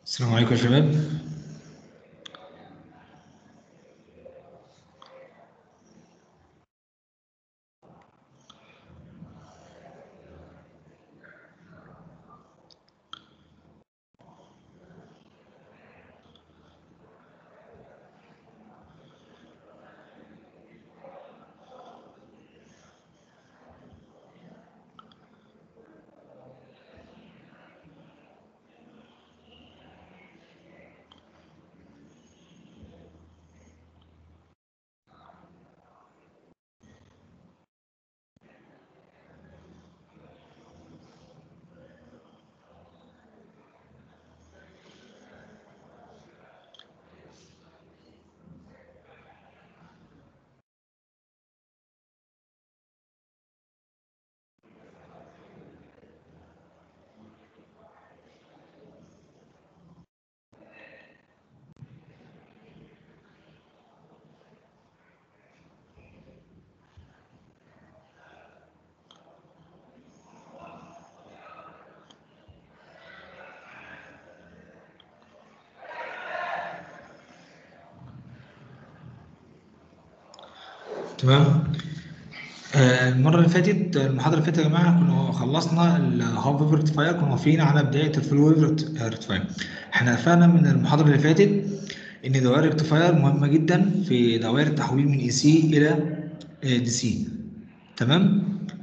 السلام عليكم يا شباب تمام آه، المرة اللي فاتت المحاضرة اللي فاتت يا جماعة كنا خلصنا الهاف ويف ريكتيفاير كنا واقفين على بداية الفول ويف ريكتيفاير احنا اتفقنا من المحاضرة اللي فاتت إن دوائر الريكتيفاير مهمة جدا في دوائر التحويل من اي سي إلى دي سي تمام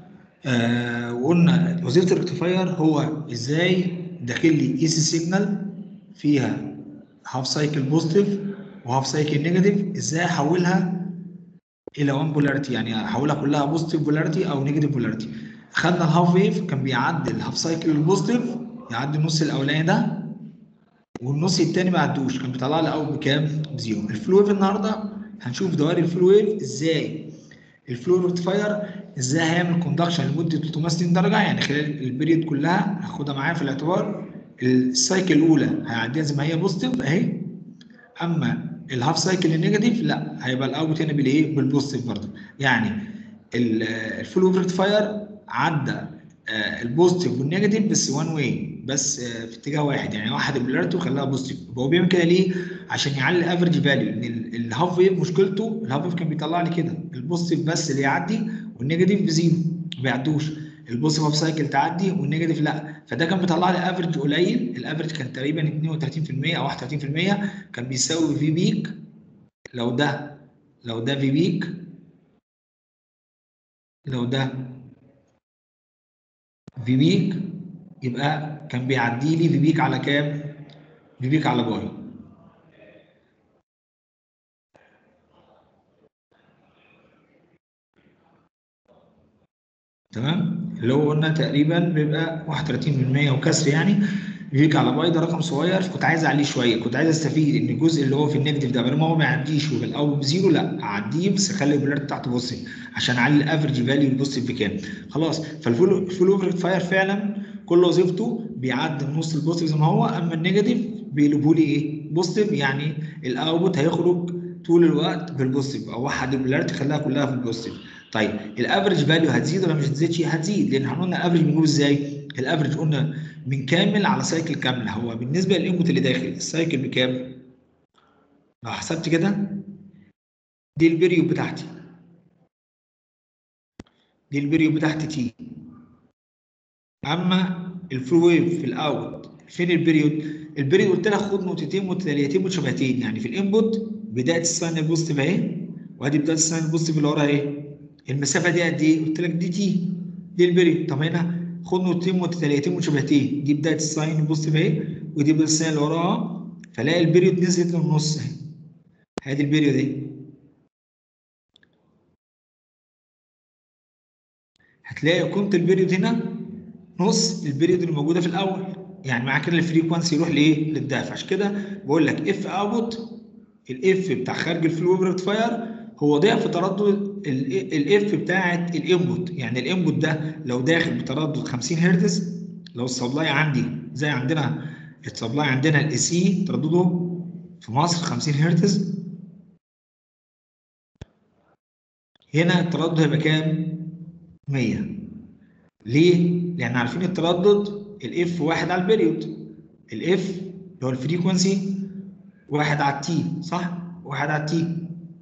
آه وقلنا وظيفة الريكتيفاير هو ازاي داخل لي اي سي سيجنال فيها هاف سايكل بوزيتيف وهاف سايكل نيجاتيف ازاي احولها الى 1 بولاريتي يعني احولها كلها بوزيتيف بولاريتي او نيجاتيف بولاريتي خدنا الهاف ويف كان بيعدي الهاف سايكل البوزيتيف يعدي النص الاولاني ده والنص الثاني ما عدوش كان بيطلع لي اوت بكام؟ بزيرو الفلو ويف النهارده هنشوف دوائر الفلو ويف ازاي الفلو ريكتيفاير ازاي هيعمل كوندكشن لمده 360 درجه يعني خلال البريود كلها هاخدها معايا في الاعتبار السايكل الاولى هيعديها زي ما هي بوزيتيف اهي اما الهاف سايكل النيجاتيف لا هيبقى الاوت هنا بالايه بالبوزيتيف برضه يعني الفول ويف ريكتيفاير عدى البوزيتيف والنيجاتيف بس وان واي بس في اتجاه واحد يعني واحد البولاريتي وخلاها بوزيتيف هو بيعمل كده ليه؟ عشان يعلي الافرج فاليو لان الهاف ويف مشكلته الهاف ويف كان بيطلع لي كده البوزيتيف بس اللي يعدي والنيجاتيف بزيرو ما بيعدوش البوزيتيف هاف سايكل تعدي والنيجاتيف لا فده كان بيطلع لي افرج قليل الافرج كان تقريبا 32% او 31% كان بيساوي في بيك لو ده لو ده في بيك لو ده في بيك يبقى كان بيعدي لي في بيك على كام؟ في بيك على باي تمام اللي هو قلنا تقريبا بيبقى 31% وكسر يعني بيجي على باي ده رقم صغير فكنت عايز اعليه شويه كنت عايز استفيد ان الجزء اللي هو في النيجاتيف ده بدل ما هو ما يعديش ويبقى الاول بزيرو لا اعديه بس اخلي البولاريتي بتاعته بوزيتيف عشان اعلي الافرج فاليو البوزيتيف بكام خلاص فالفول الفول اوفر فاير فعلا كل وظيفته بيعدي النص البوزيتيف زي ما هو اما النيجاتيف بيقلبوا لي ايه بوزيتيف يعني الاوتبوت هيخرج طول الوقت بالبوزيتيف او وحد البولاريتي خليها كلها في البوزيتيف طيب الافرج فاليو هتزيد ولا مش هتزيدش هتزيد لان احنا قلنا الافرج بنقول ازاي الافرج قلنا من كامل على سايكل كامله هو بالنسبه للانبوت اللي داخل السايكل بكام لو حسبت كده دي البريود بتاعتي دي البريود بتاعتي تي اما الفلو ويف في الاوت فين البريود البريود قلت لك خد نقطتين متتاليتين متشابهتين يعني في الانبوت بدايه الساين البوزيتيف اهي وادي بدايه الساين البوزيتيف اللي وراها اهي المسافه دي قد ايه قلت لك دي تي دي البريود طب هنا خد نقطتين متتاليتين متشابهتين دي بدايه الساين البوزيتيف اهي ودي بدايه الساين اللي وراها فلاقي البريود نزلت للنص اهي ادي البريود اهي هتلاقي قيمه البريود هنا نص البريود اللي موجوده في الاول يعني مع كده الفريكوانسي يروح لايه للضعف عشان كده بقول لك اف اوتبوت الاف بتاع خارج الفلو ريكتيفاير هو ضعف تردد الاف بتاعه الانبوت يعني الانبوت ده لو داخل بتردد 50 هرتز لو السبلاي عندي زي عندنا السبلاي عندنا الاي سي تردده في مصر 50 هرتز هنا التردد هيبقى كام 100 ليه لان عارفين التردد الاف واحد على البريود الاف اللي هو الفريكونسي واحد على التي صح؟ واحد على التي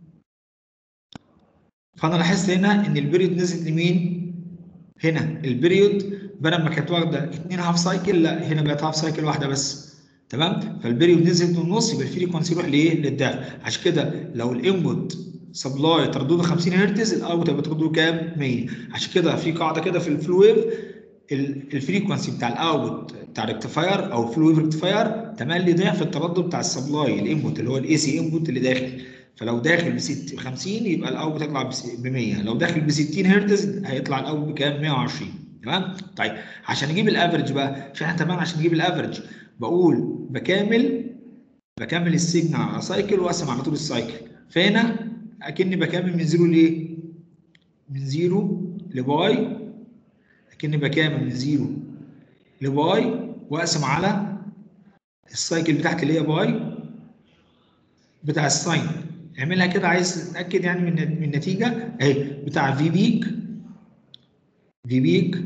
فانا لاحظت هنا ان البيريود نزلت لمين؟ هنا البيريود بدل ما كانت واخده 2 هاف سايكل لا هنا بقت هاف سايكل واحده بس تمام؟ فالبيريود نزلت للنص يبقى الفريكونسي يروح لايه؟ للضعف عشان كده لو الانبوت سبلاي تردده 50 هرتز الاوت هيبقى تردده كام؟ 100 عشان كده في قاعده كده في الفلو ويف الفريكونسي بتاع الاوت بتاع الريكتيفاير او فلو ويف ريكتيفاير تملي ضعف التردد بتاع السبلاي الانبوت اللي هو الاي سي انبوت اللي داخل فلو داخل ب 50 يبقى الاوت هيطلع ب 100 لو داخل ب 60 هرتز هيطلع الاوت بكام 120 تمام طيب عشان نجيب الافرج بقى عشان احنا طبعا عشان نجيب الافرج بقول بكامل بكمل السيجنال على سايكل واقسم على طول السايكل فهنا اكني بكمل من زيرو لايه من زيرو لباي اكني بكامل من زيرو لباي واقسم على السايكل بتاعتي اللي هي باي بتاع الساين اعملها كده عايز تتاكد يعني من من النتيجه اهي بتاع في بيك في بيك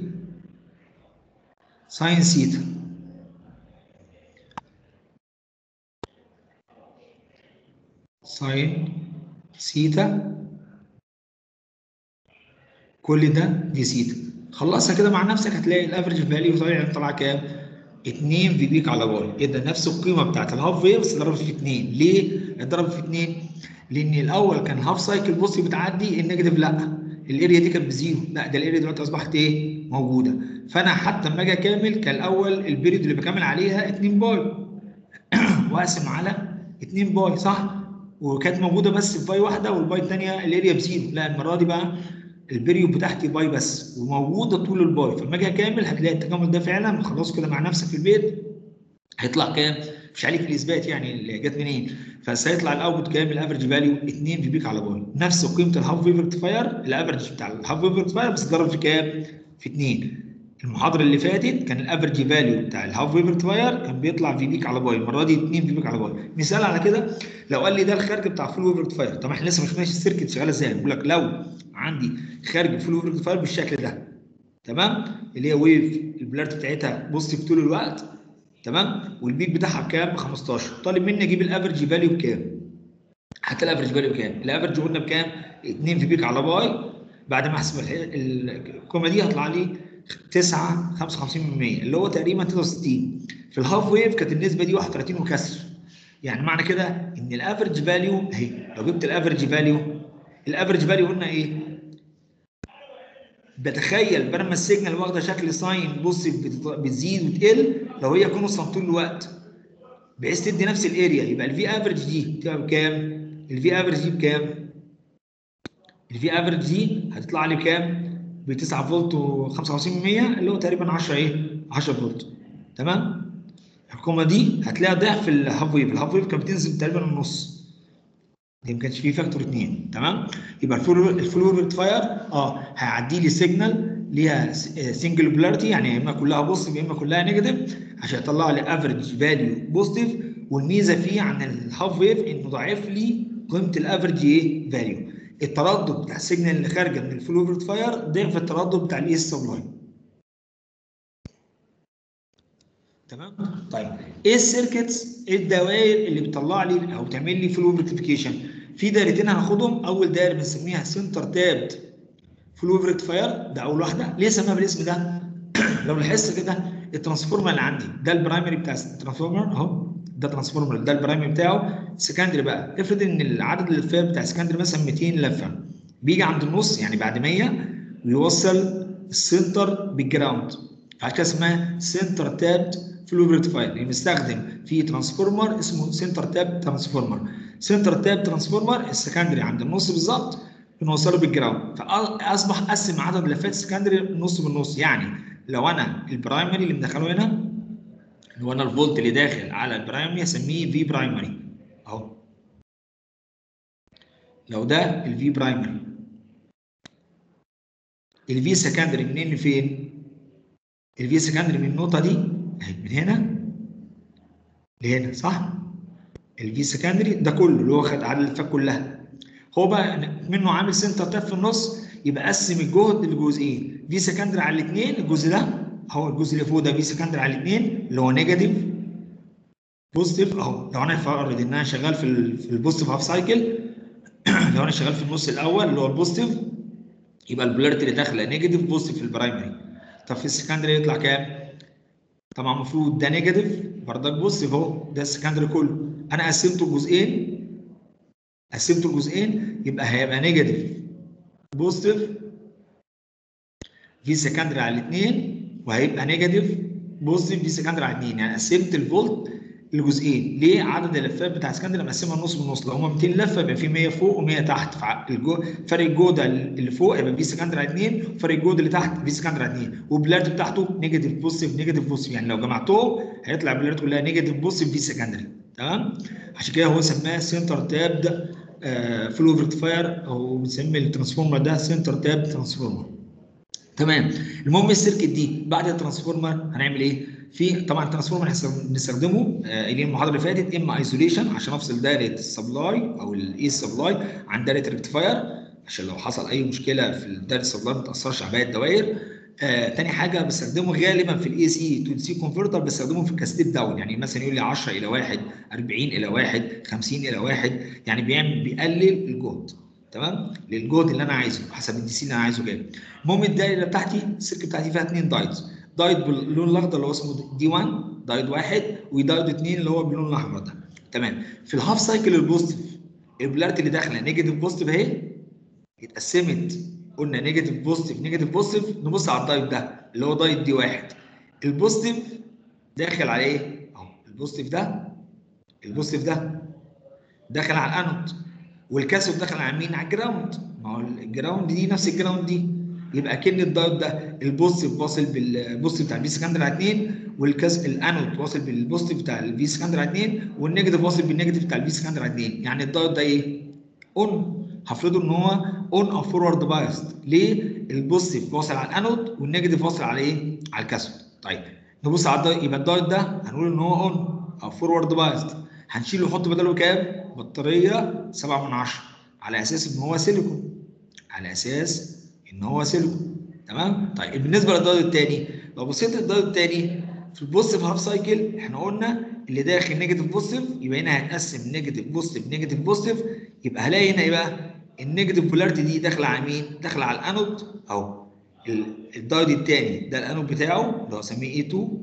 ساين سيتا ساين سيتا كل ده في سيتا خلصها كده مع نفسك هتلاقي الافرج فاليو طالع طالع كام 2 في بيك على باي ايه ده نفس القيمه بتاعت الهاف ويف بس ضربت في 2 ليه اتضرب في 2 لان الاول كان هاف سايكل بصي بتعدي النيجاتيف لا الاريا دي كانت بزيرو لا ده الاريا دلوقتي اصبحت ايه موجوده فانا حتى لما اجي اكامل كان الاول البيريد اللي بكمل عليها 2 باي واقسم على 2 باي صح وكانت موجوده بس في باي واحده والباي الثانيه الاريا بزيرو لا المره دي بقى البريود بتاعتي باي بس وموجوده طول الباي فلما اجي اكامل هتلاقي التكامل ده فعلا خلاص كده مع نفسك في البيت هيطلع كام؟ مش عليك الاثبات يعني اللي جت منين بس هيطلع الاوتبوت كام الافرج فاليو 2 في بيك على باي نفس قيمه الهاف ويف ريكتيفاير الافرج بتاع الهاف ويف ريكتيفاير بس ضرب في كام؟ في 2 المحاضره اللي فاتت كان الافرج فاليو بتاع الهاف ويف ريكتيفاير كان بيطلع في بيك على باي المره دي 2 في بيك على باي مثال على كده لو قال لي ده الخارج بتاع فول ويف ريكتيفاير طب احنا لسه ما شفناش السيركت شغاله ازاي بقول لك لو عندي خارج فول ويف ريكتيفاير بالشكل ده تمام اللي هي ويف البلارت بتاعتها بوزيتيف طول الوقت تمام والبيك بتاعها بكام ب 15 طالب مني اجيب الافرج فاليو بكام حتى الافرج فاليو بكام الافرج قلنا بكام 2 في بيك على باي بعد ما احسب القيمه دي هطلع لي 9 55% اللي هو تقريبا 63 في الهاف ويف كانت النسبه دي 31 وكسر يعني معنى كده ان الافرج فاليو اهي لو جبت الافرج فاليو الافرج فاليو قلنا ايه بتخيل بدل ما السيجنال واخده شكل ساين بص بتزيد وتقل لو هي كونستانت طول الوقت بحيث تدي نفس الاريا يبقى الفي افرج دي تبقى بكام؟ الفي افرج دي بكام؟ الفي افرج دي هتطلع لي بكام؟ ب 9 فولت و55% اللي هو تقريبا 10 ايه؟ 10 فولت تمام؟ الحكومه دي هتلاقيها ضعف الهاف ويف، الهاف ويف كانت بتنزل تقريبا النص دي ما كانش فيه فاكتور 2 تمام؟ يبقى الفول الفول ويف ريكتيفاير اه هيعدي لي سيجنال ليها سنجل بولاريتي يعني يا اما كلها بوزيتيف يا اما كلها نيجاتيف عشان يطلع لي افريج فاليو بوزيتيف والميزه فيه عن الهاف ويف انه ضاعف لي قيمه الافريج ايه فاليو التردد بتاع السيجنال اللي خارجه من الفلو ويف ريكتيفاير ضعف التردد بتاع الاي اس سبلاي تمام طيب ايه السيركتس ايه الدوائر اللي بتطلع لي او بتعمل لي فلو ريكتيفيكيشن في دايرتين هناخدهم اول دايره بنسميها سنتر تابد فلو ريكتيفاير ده اول واحده ليه سماها بالاسم ده لو لاحظت كده الترانسفورمر اللي عندي ده البرايمري بتاع الترانسفورمر اهو ده ترانسفورمر ده البرايمري بتاعه سكندري بقى افرض ان العدد اللفات بتاع سكندري مثلا 200 لفه بيجي عند النص يعني بعد 100 ويوصل السنتر بالجراوند فعشان كده اسمها سنتر تابد فلو ريكتيفاير يعني بنستخدم في ترانسفورمر اسمه سنتر تاب ترانسفورمر سنتر تاب ترانسفورمر السكندري عند النص بالظبط بنوصله بالجراوند فاصبح قسم عدد لفات السكندري نص بالنص يعني لو انا البرايمري اللي مدخله هنا اللي هو انا الفولت اللي داخل على البرايمري اسميه في برايمري اهو لو ده الفي برايمري الفي سكندري منين لفين؟ الفي سكندري من النقطه دي اهي من هنا لهنا صح؟ الفي سكندري ده كله اللي هو خد عدد اللفات كلها هو بقى منه عامل سنتر تاب في النص يبقى قسم الجهد لجزئين في سكندري على الاثنين الجزء ده هو الجزء اللي فوق ده في سكندري على الاثنين اللي هو نيجاتيف بوزيتيف اهو لو انا فرض ان انا شغال في ال في البوزيتيف هاف سايكل لو انا شغال في النص الاول اللي هو البوزيتيف يبقى البولاريتي اللي داخله نيجاتيف بوزيتيف في البرايمري طب في السكندري يطلع كام؟ طبعا المفروض ده نيجاتيف بردك بوزيتيف اهو ده السكندري كله انا قسمته جزئين قسمته جزئين يبقى هيبقى نيجاتيف بوزيتيف في سكندري على الاثنين وهيبقى نيجاتيف بوزيتيف في سكندري على الاثنين يعني قسمت الفولت لجزئين ليه عدد اللفات بتاع اسكندريه مقسمها نص بالنص لو هم 200 لفه يبقى في 100 فوق و100 تحت فالجو فرق الجهد اللي فوق يبقى في سكندري على 2 وفرق الجهد اللي تحت في سكندري على 2 والبلارت بتاعته نيجاتيف بوزيتيف نيجاتيف بوزيتيف يعني لو جمعتهم هيطلع البلارت كلها نيجاتيف بوزيتيف في سكندري تمام عشان كده هو سماه سنتر تابد آه فلو ريكتفاير او بنسمي الترانسفورمر ده سنتر تاب ترانسفورمر تمام المهم السيركت دي بعد الترانسفورمر هنعمل ايه؟ في طبعا الترانسفورمر بنستخدمه آه اللي المحاضره اللي فاتت اما ايزوليشن عشان افصل دايره السبلاي او الاي سبلاي عن دايره الريكتفاير عشان لو حصل اي مشكله في دايره السبلاي ما تاثرش على باقي الدوائر آه تاني حاجه بستخدمه غالبا في الاي سي تو سي كونفرتر بستخدمه في الكاستيب داون يعني مثلا يقول لي 10 الى 1 40 الى 1 50 الى 1 يعني بيعمل بيقلل الجهد تمام للجهد اللي انا عايزه حسب الدي سي اللي انا عايزه كام المهم الدايره بتاعتي السيركت بتاعتي فيها اثنين دايتس دايت باللون الاخضر اللي هو اسمه دي 1 دايت واحد ودايت اثنين اللي هو باللون الاحمر ده تمام في الهاف سايكل البوزيتيف البولاريتي اللي داخله نيجاتيف بوزيتيف اهي اتقسمت قلنا نيجاتيف بوزيتيف نيجاتيف بوزيتيف نبص على الدايت ده اللي هو دايت دي واحد البوزيتيف داخل على ايه؟ اهو البوزيتيف ده البوزيتيف ده داخل على الانود والكاثود داخل على مين؟ على الجراوند ما هو الجراوند دي نفس الجراوند دي يبقى كن الدايت ده البوزيتيف واصل بالبوزيتيف بتاع الفي سكندر على 2 والكاس الانود واصل بالبوزيتيف بتاع الفي سكندر على 2 والنيجاتيف واصل بالنيجاتيف بتاع الفي سكندر على 2 يعني الدايت ده ايه؟ اون هفرضه ان هو اون او فورورد بايست ليه؟ البوزيتيف واصل على الانود والنيجاتيف واصل على ايه؟ على الكاثود طيب نبص على الدايت يبقى الدايت ده هنقول ان هو اون او فورورد بايست هنشيله ونحط بداله كام؟ بطاريه 7 من 10 على اساس ان هو سيليكون على اساس ان هو سيليكون تمام؟ طيب بالنسبه للدايت الثاني لو بصيت للدايت الثاني في البوزيتيف هاف سايكل احنا قلنا اللي داخل نيجاتيف بوزيتيف يبقى هنا هنقسم نيجاتيف بوزيتيف نيجاتيف بوزيتيف يبقى هلاقي هنا ايه بقى؟ النيجاتيف بولاريتي دي داخله على مين؟ داخله على الانود اهو الدايت الثاني ده الانود بتاعه اللي هو هسميه اي 2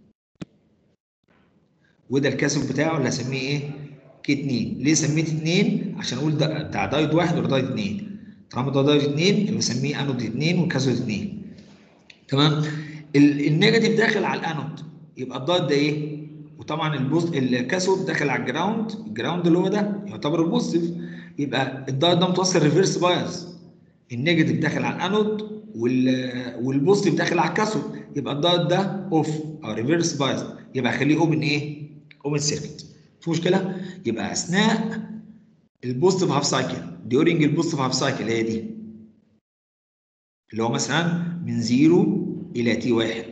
وده الكاثود بتاعه اللي هسميه ايه؟ كي 2 ليه سميت 2 عشان اقول ده بتاع دايت واحد ولا دايت 2 طالما ده دايت 2 يبقى بسميه انود 2 والكاثود 2 تمام النيجاتيف داخل على الانود يبقى الدايت ده ايه؟ وطبعا البوز الكاثود داخل على الجراوند الجراوند اللي هو ده يعتبر البوزيتيف يبقى الدايت ده متوصل ريفرس بايس النيجاتيف داخل على الانود وال والبوزيتيف داخل على الكاثود يبقى الدايت ده اوف او ريفرس بايس يبقى خليه اوبن ايه؟ اوبن سيركت في مشكله؟ يبقى اثناء البوزيتيف هاف سايكل ديورنج البوزيتيف هاف سايكل هي دي اللي هو مثلا من 0 الى تي 1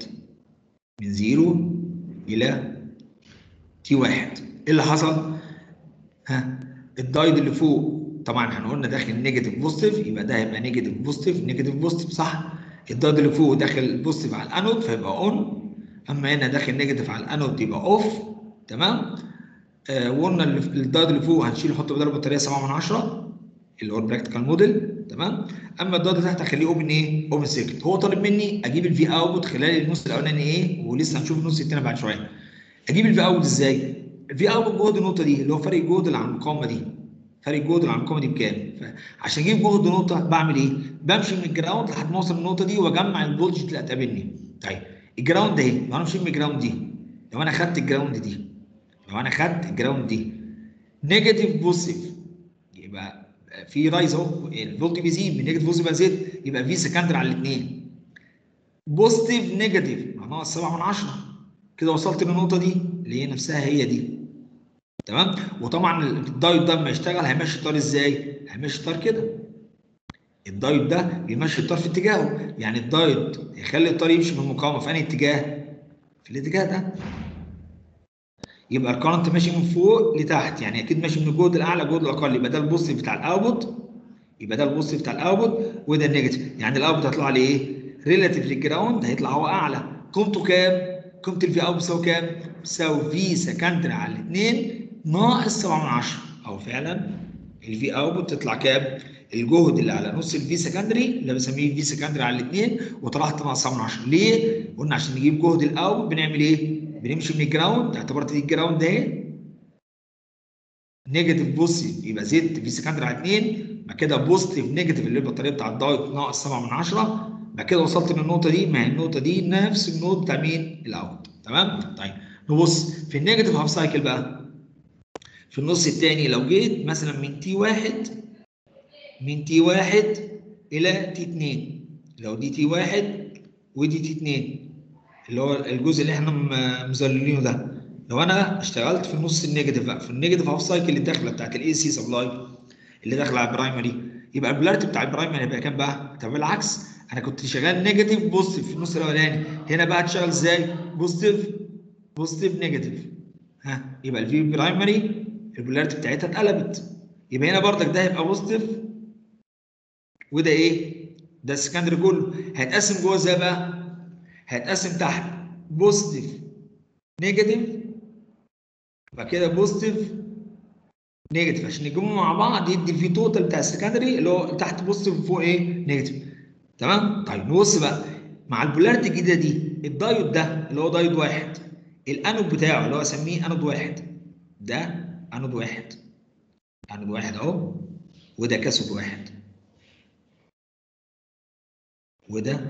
من 0 الى تي 1 ايه اللي حصل؟ ها الدايد اللي فوق طبعا احنا قلنا داخل نيجاتيف بوزيتيف يبقى ده هيبقى نيجاتيف بوزيتيف نيجاتيف بوزيتيف صح؟ الدايد اللي فوق داخل بوزيتيف على الانود فيبقى اون اما هنا داخل نيجاتيف على الانود يبقى اوف تمام؟ آه وقلنا الدايد اللي فوق هنشيل نحط بداله بطاريه 7 من 10 اللي هو البراكتيكال موديل تمام؟ اما الدايد اللي تحت هخليه اوبن ايه؟ اوبن سيركت هو طالب مني اجيب الفي اوتبوت خلال النص الاولاني ايه؟ ولسه هنشوف النص الثاني بعد شويه. اجيب الفي اوت ازاي؟ الفي اوت جهد النقطه دي اللي هو فرق الجهد اللي عن المقاومه دي فرق الجهد اللي عن المقاومه دي بكام؟ عشان اجيب جهد نقطه بعمل ايه؟ بمشي من الجراوند لحد ما اوصل النقطه دي واجمع الفولتج اللي هتقابلني. طيب الجراوند اهي لو انا مشيت من الجراوند دي لو انا خدت الجراوند دي لو انا خدت الجراوند دي نيجاتيف بوزيتيف يبقى في رايز اهو الفولت بيزيد من نيجاتيف بوزيتيف بيزيد يبقى في سكندر على الاثنين بوزيتيف نيجاتيف معناها 7 من 10 كده وصلت للنقطه دي اللي هي نفسها هي دي تمام وطبعا الدايت ده لما يشتغل هيمشي الطار ازاي هيمشي الطار كده الدايت ده بيمشي الطار في اتجاهه يعني الدايت يخلي الطار يمشي من المقاومه في انهي اتجاه في الاتجاه ده يبقى الكرنت ماشي من فوق لتحت يعني اكيد ماشي من الجهد الاعلى الجهد الاقل يبقى ده البوزيتيف بتاع الاوتبوت يبقى ده البوزيتيف بتاع الاوتبوت وده النيجاتيف يعني الاوتبوت هيطلع لي ايه ريلاتيف للجراوند هيطلع هو اعلى قيمته كام قيمه الفي اوت بتساوي كام؟ بتساوي في سكندري على الاثنين ناقص 7 من 10 او فعلا الفي اوت بتطلع كام؟ الجهد اللي على نص الفي سكندري اللي بسميه في سكندري على الاثنين وطلعت ناقص 7 من 10 ليه؟ قلنا عشان نجيب جهد الاوت بنعمل ايه؟ بنمشي من الجراوند اعتبرت دي الجراوند اهي نيجاتيف بوزيتيف يبقى زد في سكندري على 2 بعد كده بوزيتيف نيجاتيف اللي هي البطاريه بتاع الدايت ناقص 7 من 10 بعد كده وصلت للنقطه دي ما هي النقطه دي نفس النود بتاع مين؟ الاوت تمام؟ طيب نبص في النيجاتيف هاف سايكل بقى في النص الثاني لو جيت مثلا من تي 1 من تي 1 الى تي 2 لو دي تي 1 ودي تي 2 اللي هو الجزء اللي احنا مظللينه ده لو انا اشتغلت في النص النيجاتيف بقى في النيجاتيف هاف سايكل اللي داخله بتاعت الاي سي سبلاي اللي داخله على البرايمري يبقى البولاريتي بتاع البرايمري هيبقى كام بقى؟ طب بالعكس انا كنت شغال نيجاتيف بوزيتيف في النص الاولاني هنا بقى هتشتغل ازاي؟ بوزيتيف بوزيتيف نيجاتيف ها يبقى الفي برايمري البولاريتي بتاعتها اتقلبت يبقى هنا بردك ده هيبقى بوزيتيف وده ايه؟ ده السكندري كله هيتقسم جوه ازاي بقى؟ هيتقسم تحت بوزيتيف نيجاتيف بعد كده بوزيتيف نيجاتيف عشان يجمعوا مع بعض يدي الفي توتال بتاع السكندري اللي هو تحت بوزيتيف وفوق ايه؟ نيجاتيف تمام؟ طيب نبص بقى مع البولاريتي الجديده دي الدايود ده اللي هو دايود واحد الانود بتاعه اللي هو اسميه انود واحد ده انود واحد انود واحد اهو وده كاثود واحد وده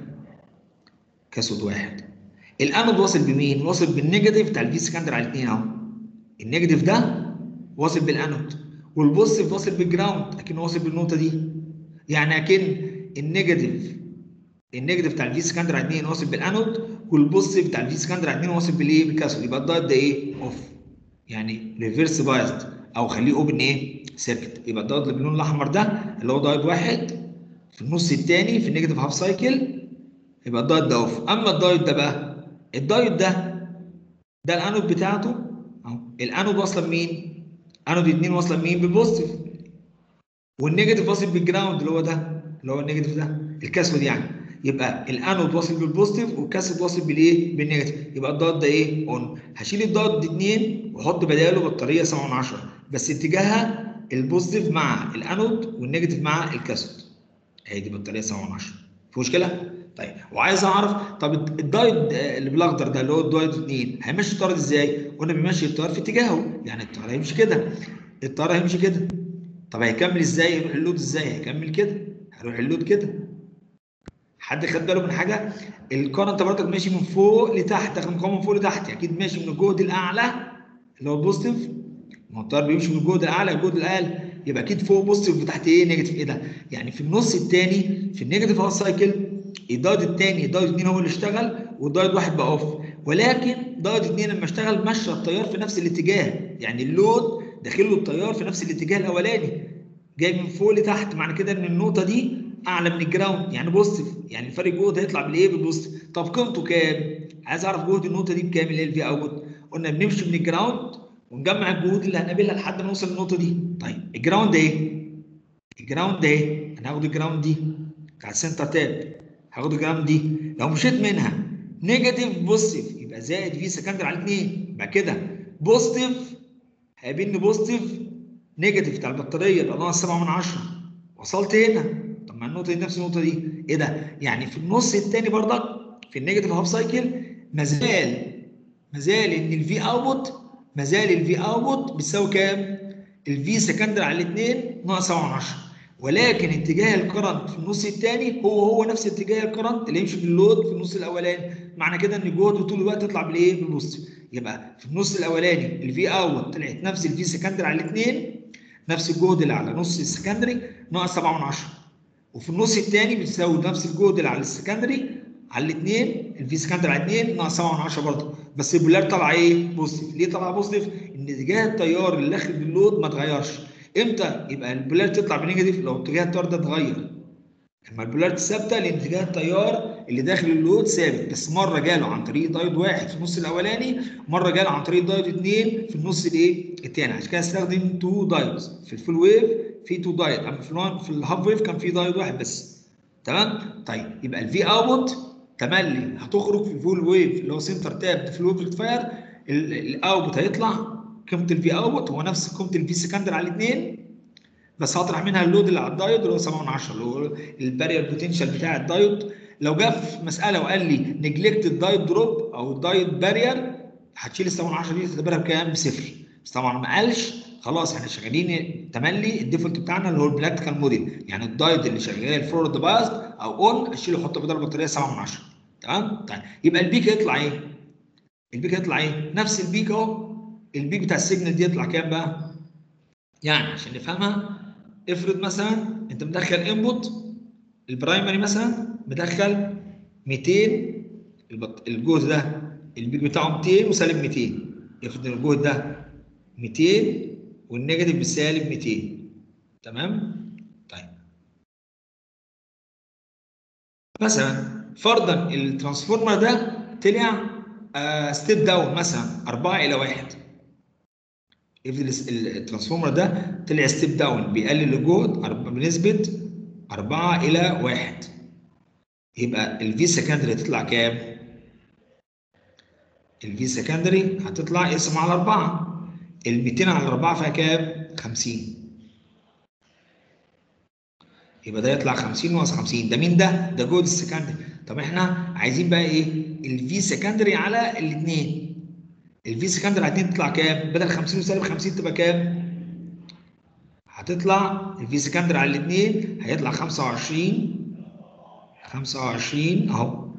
كاثود واحد الانود واصل بمين؟ واصل بالنيجاتيف بتاع الفي سكندر على الاثنين اهو النيجاتيف ده واصل بالانود والبوزيتيف واصل بالجراوند لكنه واصل بالنقطه دي يعني اكن النيجاتيف النيجاتيف بتاع الفي سكندر على 2 واصل بالانود والبوزيتيف بتاع الفي سكندر على 2 واصل بالايه؟ بالكاثود يبقى الدايت ده ايه؟ اوف يعني ريفرس بايست او خليه اوبن ايه؟ سيركت يبقى الدايت اللي باللون الاحمر ده اللي هو دايت واحد في النص الثاني في النيجاتيف هاف سايكل يبقى الدايت ده اوف اما الدايت ده بقى الدايت ده ده الانود بتاعته اهو الانود واصله بمين؟ انود 2 واصله بمين؟ بالبوزيتيف والنيجاتيف واصل بالجراوند اللي هو ده اللي هو النيجاتيف ده الكاثود يعني يبقى الانود واصل بالبوزيتيف والكاثود واصل بالايه؟ بالنيجاتيف يبقى الدايت ده ايه؟ اون هشيل الدايت ده 2 واحط بداله بطاريه 7 من 10 بس اتجاهها البوزيتيف مع الانود والنيجاتيف مع الكاثود هي دي بطاريه 7 من 10 في مشكله؟ طيب وعايز اعرف طب الدايت اللي بالاخضر ده اللي هو الدايت 2 هيمشي التيار ازاي؟ قلنا بيمشي التيار في اتجاهه يعني التيار هيمشي كده التيار هيمشي كده طب هيكمل ازاي؟ يروح اللود ازاي؟ هيكمل كده هيروح اللود كده حد خد باله من حاجه؟ الكرنت برضك ماشي من فوق لتحت داخل المقاومه من فوق لتحت اكيد ماشي من الجهد الاعلى اللي هو البوزيتيف ما هو التيار بيمشي من الجهد الاعلى للجهد الاقل يبقى اكيد فوق بوزيتيف وتحت ايه نيجاتيف ايه ده؟ يعني في النص الثاني في النيجاتيف هاف سايكل الدايت الثاني الدايت 2 هو اللي اشتغل والدايت واحد بقى اوف ولكن دايت 2 لما اشتغل مشى التيار في نفس الاتجاه يعني اللود داخل له التيار في نفس الاتجاه الاولاني جاي من فوق لتحت معنى كده ان النقطه دي اعلى من الجراوند يعني بوزيتيف يعني الفرق جهد هيطلع بالايه بالبوزيتيف طب قيمته كام؟ عايز اعرف جهد النقطه دي بكام اللي هي الفي اوت قلنا بنمشي من الجراوند ونجمع الجهود اللي هنقابلها لحد ما نوصل للنقطه دي طيب الجراوند ايه؟ الجراوند اهي انا هاخد الجراوند دي بتاع السنتر تاب هاخد الجراوند دي لو مشيت منها نيجاتيف بوزيتيف يبقى زائد في سكندر على 2 يبقى كده بوزيتيف هيقابلني بوزيتيف نيجاتيف بتاع البطاريه يبقى ناقص 7 من 10 وصلت هنا طب ما النقطه دي نفس النقطه دي ايه ده؟ يعني في النص الثاني برضك في النيجاتيف هاف سايكل مازال مازال ان الفي اوتبوت مازال الفي اوتبوت بتساوي كام؟ الفي سكندر على 2 ناقص 7 من 10 ولكن اتجاه الكرنت في النص الثاني هو هو نفس اتجاه الكرنت اللي يمشي في اللود في النص الاولاني معنى كده ان جهده طول الوقت يطلع بالايه بالبوزيتيف يبقى في النص الاولاني الفي اوت طلعت نفس الفي سكندري على الاثنين نفس الجهد اللي على نص السكندري ناقص 7 من 10 وفي النص الثاني بتساوي نفس الجهد اللي على السكندري على الاثنين الفي سكندري على الاثنين ناقص 7 من 10 برضه بس البولار طالعه ايه بوزيتيف ليه طالعه بوزيتيف ان اتجاه التيار اللي داخل باللود ما اتغيرش امتى يبقى البولار تطلع بنيجاتيف لو اتجاه التيار ده اتغير اما البولار ثابته لان اتجاه التيار اللي داخل اللود ثابت بس مره جاله عن طريق دايود واحد في النص الاولاني مره جاله عن طريق دايود اثنين في النص الايه الثاني عشان كده استخدم تو دايودز في الفول ويف في تو دايود اما في في الهاف ويف كان في دايود واحد بس تمام طيب يبقى الفي اوتبوت تملي هتخرج في الفول ويف اللي هو سنتر تاب في الويف ريكتفاير الاوتبوت هيطلع قيمه الفي اوتبوت هو نفس قيمه الفي سكندر على الاثنين بس هطرح منها اللود اللي على الدايود اللي هو 7 من 10 اللي هو البارير بوتنشال بتاع الدايود لو جه في مساله وقال لي نجلكت الدايود دروب او الدايود بارير هتشيل ال 7 من 10 دي تعتبرها بكام؟ بصفر بس طبعا ما قالش خلاص احنا شغالين تملي الديفولت بتاعنا اللي هو البراكتيكال موديل يعني الدايود اللي شغال فورورد باست او اون اشيله احطه بدل البطاريه 7 من 10 تمام؟ طيب يبقى البيك هيطلع ايه؟ البيك هيطلع ايه؟ نفس البيك اهو البيك بتاع السيجنال دي يطلع كام بقى؟ يعني عشان نفهمها افرض مثلا انت مدخل انبوت البرايمري مثلا مدخل 200 البط... الجهد ده البيك بتاعه 200 وسالب 200 افرض الجهد ده 200 والنيجاتيف بسالب 200 تمام؟ طيب مثلا فرضا الترانسفورمر ده طلع آه ستيب داون مثلا 4 الى 1 افرض الترانسفورمر ده طلع ستيب داون بيقلل الجهد بنسبه 4 الى 1 يبقى الفي سكندري هتطلع كام؟ الفي سكندري هتطلع اسم على 4 ال 200 على 4 فيها كام؟ 50 يبقى ده يطلع 50 ناقص 50 ده مين ده؟ ده جهد السكندري طب احنا عايزين بقى ايه؟ الفي سكندري على الاثنين الفي سكندري على الاثنين تطلع كام؟ بدل 50 وسالب 50 تبقى كام؟ هتطلع الفي سكندري على الاثنين هيطلع 25 25 اهو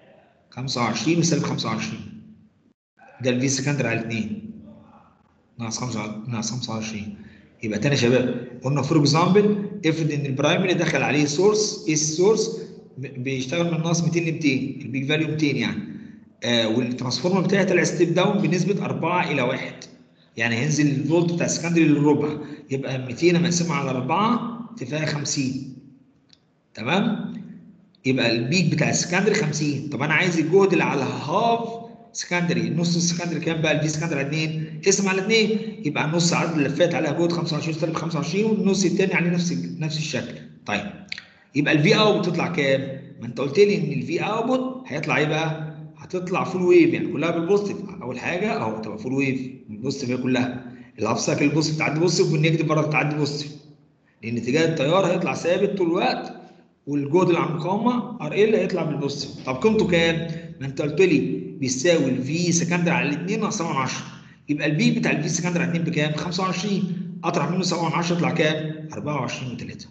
25 وسالب 25 ده الفي سكندري على الاثنين ناقص 5 ناقص 25 يبقى تاني يا شباب قلنا فور اكزامبل افرض ان البرايمري دخل عليه سورس ايه السورس بيشتغل من ناقص 200 ل 200 البيك فاليو 200 يعني آه والترانسفورمر بتاعي طلع ستيب داون بنسبه 4 الى 1 يعني هينزل الفولت بتاع السكندري للربع يبقى 200 مقسمه على 4 تفاها 50 تمام يبقى البيك بتاع السكندري 50 طب انا عايز الجهد اللي على هاف سكندري النص السكندري كام بقى الفي سكندري على 2 اسم على 2 يبقى النص عدد اللفات عليها جهد 25 سالب 25 والنص الثاني عليه نفس نفس الشكل طيب يبقى الفي اوت بتطلع كام ما انت قلت لي ان الفي اوت هيطلع ايه بقى هتطلع فول ويف يعني كلها بالبوزيتيف اول حاجه اهو تبقى فول ويف البوزيتيف هي كلها الهاف سايكل البوزيتيف تعدي بوزيتيف والنيجاتيف برضه تعدي بوزيتيف لان اتجاه التيار هيطلع ثابت طول الوقت والجهد اللي على المقاومه ار ال هيطلع بالبوزيتيف طب قيمته كام؟ ما انت قلت لي بيساوي الفي سكندري على الاثنين ناقص 7 من 10 يبقى البيك بتاع الفي سكندري على 2 بكام؟ 25 اطرح منه 7 من 10 يطلع كام؟ 24 و3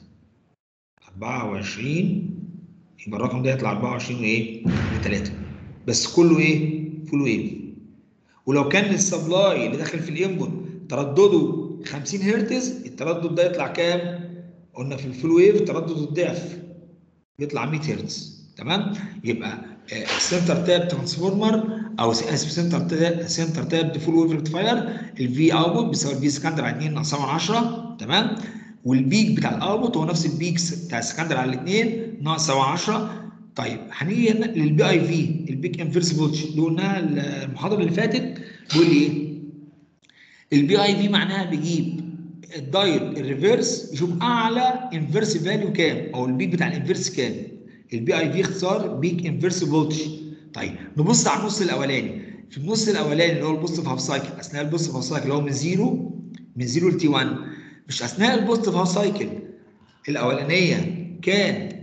24 يبقى الرقم ده يطلع 24 وايه؟ و3 بس كله ايه؟ فول ويف ولو كان السبلاي اللي داخل في الانبوت تردده 50 هرتز التردد ده يطلع كام؟ قلنا في الفول ويف تردد الضعف يطلع 100 هرتز تمام؟ يبقى سنتر تاب ترانسفورمر او اسف سنتر تاب سنتر تاب فول ويف ريكتفاير الفي اوتبوت بيساوي الفي سكندر على 2 ناقص 10 تمام؟ والبيك بتاع الاوتبوت هو نفس البيك بتاع السكندر على الاثنين ناقص 10 طيب هنيجي للبي اي في البيك انفيرس فولتج اللي قلناها المحاضره اللي فاتت بيقول لي ايه؟ البي اي في معناها بيجيب الدايت الريفرس يشوف اعلى انفيرس فاليو كام او البيك بتاع الانفيرس كام البي اي في اختصار بيك انفيرس فولتج طيب نبص على النص الاولاني في النص الاولاني اللي هو البوزيتيف هاف سايكل اثناء البوزيتيف هاف سايكل اللي هو من زيرو من زيرو لتي 1 مش اثناء البوزيتيف هاف سايكل الاولانيه كان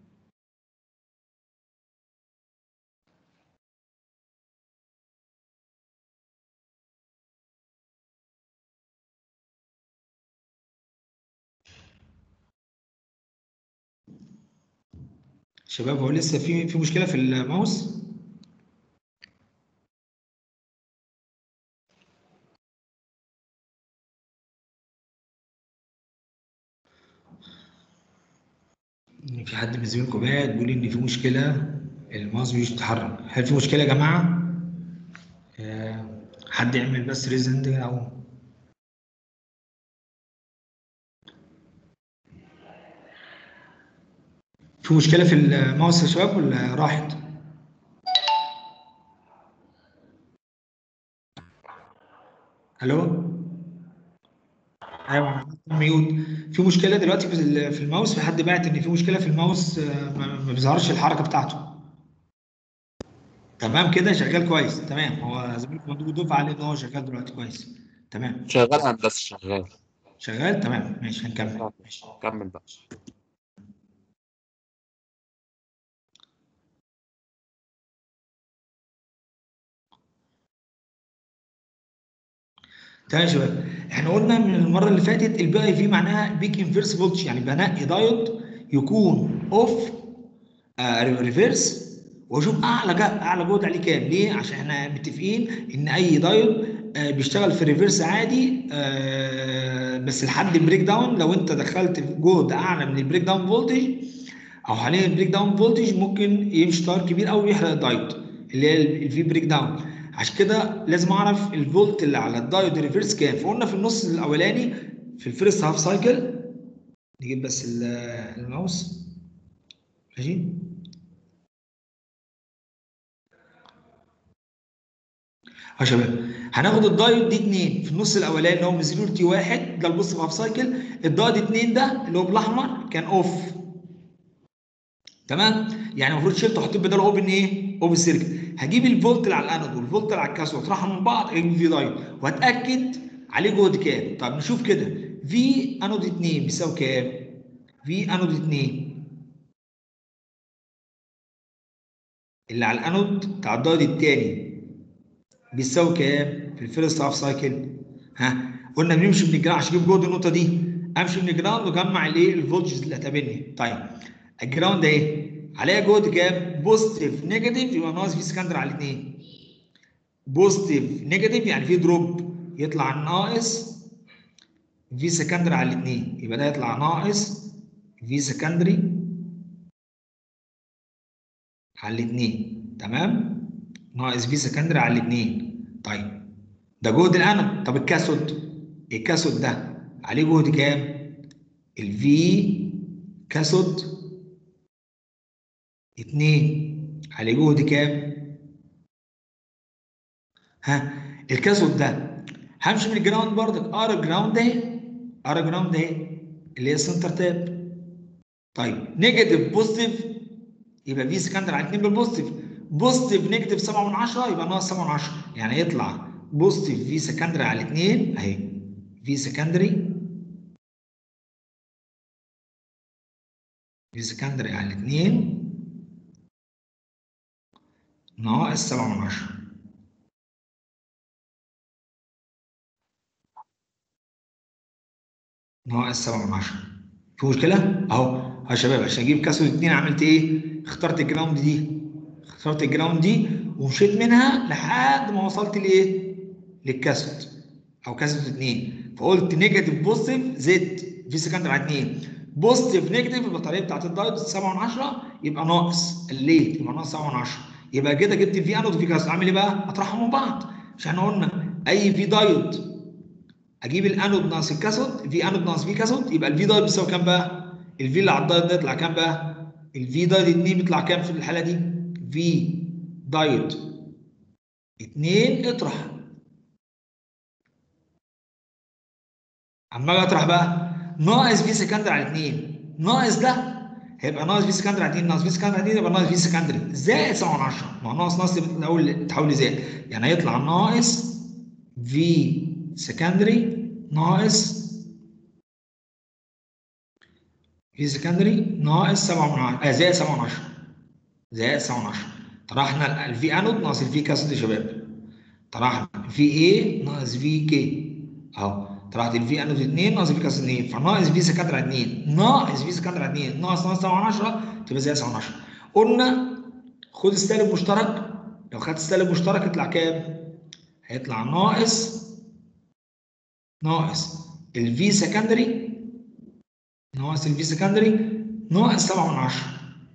شباب هو لسه في في مشكله في الماوس في حد من زميلكم بعت بيقول ان في مشكله الماوس مش بيتحرك هل في مشكله يا جماعه آه، حد يعمل بس ريزند او في مشكله في الماوس يا شباب ولا راحت الو ايوه انا عملت ميوت في مشكله دلوقتي في في الماوس في حد بعت ان في مشكله في الماوس آه، ما ما بيظهرش الحركه بتاعته تمام كده شغال كويس تمام هو زميلكم مندوب الدفعه عليه ان هو شغال دلوقتي كويس تمام شغال هندسة شغال شغال تمام ماشي هنكمل ماشي كمل بقى تمام يا شباب احنا قلنا من المره اللي فاتت البي اي في معناها بيك انفيرس فولتج يعني بنقي دايود يكون اوف آه ريفيرس واشوف اعلى جا اعلى جهد عليه كام ليه عشان احنا متفقين ان اي دايود آه بيشتغل في ريفيرس عادي آه بس لحد البريك داون لو انت دخلت في جهد اعلى من البريك داون فولتج او حاليا البريك داون فولتج ممكن يمشي تيار كبير قوي ويحرق الدايود اللي هي الفي بريك داون عشان كده لازم اعرف الفولت اللي على الدايود ريفيرس كام فقلنا في النص الاولاني في الفيرست هاف سايكل نجيب بس ال- الماوس ماشي يا شباب هناخد الدايود دي 2 في النص الاولاني اللي هو من 0 تي 1 ده البوست هاف سايكل الدايود 2 ده اللي هو بالاحمر كان اوف تمام يعني المفروض شلت وحطيت بداله اوبن ايه اوبن سيركت هجيب الفولت اللي على الانود والفولت اللي على الكاثود واطرحهم من بعض اجيب في دايود واتاكد عليه جهد كام طب نشوف كده في انود 2 بيساوي كام في انود 2 اللي على الانود بتاع الدايود الثاني بيساوي كام في الفيرست هاف سايكل ها قلنا بنمشي من الجراوند عشان اجيب جهد النقطه دي امشي من الجراوند واجمع الايه الفولتجز اللي هتقابلني طيب الجراوند ده ايه عليها جهد كام بوزيتيف نيجاتيف يبقى ناقص في سكندر على الاثنين بوزيتيف نيجاتيف يعني في دروب يطلع ناقص في سكندري على الاثنين يبقى ده يطلع ناقص في سكندري على الاثنين تمام ناقص في سكندري على الاثنين طيب ده جهد الانود طب الكاثود الكاثود ده عليه جهد كام الفي كاثود 2 عليه جهد كام ها الكاثود ده همشي من الجراوند برضك اقرا الجراوند اهي اقرا الجراوند اهي اللي هي السنتر تاب طيب نيجاتيف بوزيتيف يبقى في سكندر على 2 بالبوزيتيف بوزيتيف نيجاتيف 7 من 10 يبقى ناقص 7 من 10 يعني يطلع بوزيتيف في سكندري على 2 اهي في سكندري في سكندري على 2 ناقص 7 من 10 ناقص 7 من 10 في مشكلة؟ أهو يا شباب عشان أجيب كاسود 2 عملت إيه؟ اخترت الجراوند دي اخترت الجراوند دي ومشيت منها لحد ما وصلت لإيه؟ للكاسود أو كاسود 2 فقلت نيجاتيف بوزيتيف زد في سكندر على 2 بوزيتيف نيجاتيف البطارية بتاعت الدايود 7 من 10 يبقى ناقص الليت يبقى ناقص 7 من 10 يبقى كده جبت في انود وفي كاسود اعمل ايه بقى؟ اطرحهم من بعض مش احنا قلنا اي في دايود اجيب الانود ناقص الكاثود في انود ناقص في كاثود يبقى الفي دايود بيساوي كام بقى؟ الفي اللي على الدايود ده يطلع كام بقى؟ الفي دايود 2 بيطلع كام في الحاله دي؟ في دايود 2 اطرح اما اجي اطرح بقى ناقص في سكندري على 2 ناقص ده هيبقى ناقص في سكندري على 2 ناقص في سكندري على 2 يبقى ناقص في سكندري زائد 7 من 10 ما هو ناقص ناقص الاول تحول لزائد يعني هيطلع ناقص في سكندري ناقص في سكندري ناقص 7 من 10 آه زائد 7 من 10 زائد 7 من 10 طرحنا الفي انود ناقص الفي كاسود يا شباب طرحنا في اي ناقص في كي اهو طلعت الفي انود 2 ناقص في كاسود 2 فناقص في سكندري على 2 ناقص في سكندري على 2 ناقص ناقص 7 من 10 تبقى زائد 7 من 10 قلنا خد السالب مشترك لو خدت السالب مشترك يطلع كام؟ هيطلع ناقص ناقص الفي سكندري ناقص الفي سكندري ناقص 7 من 10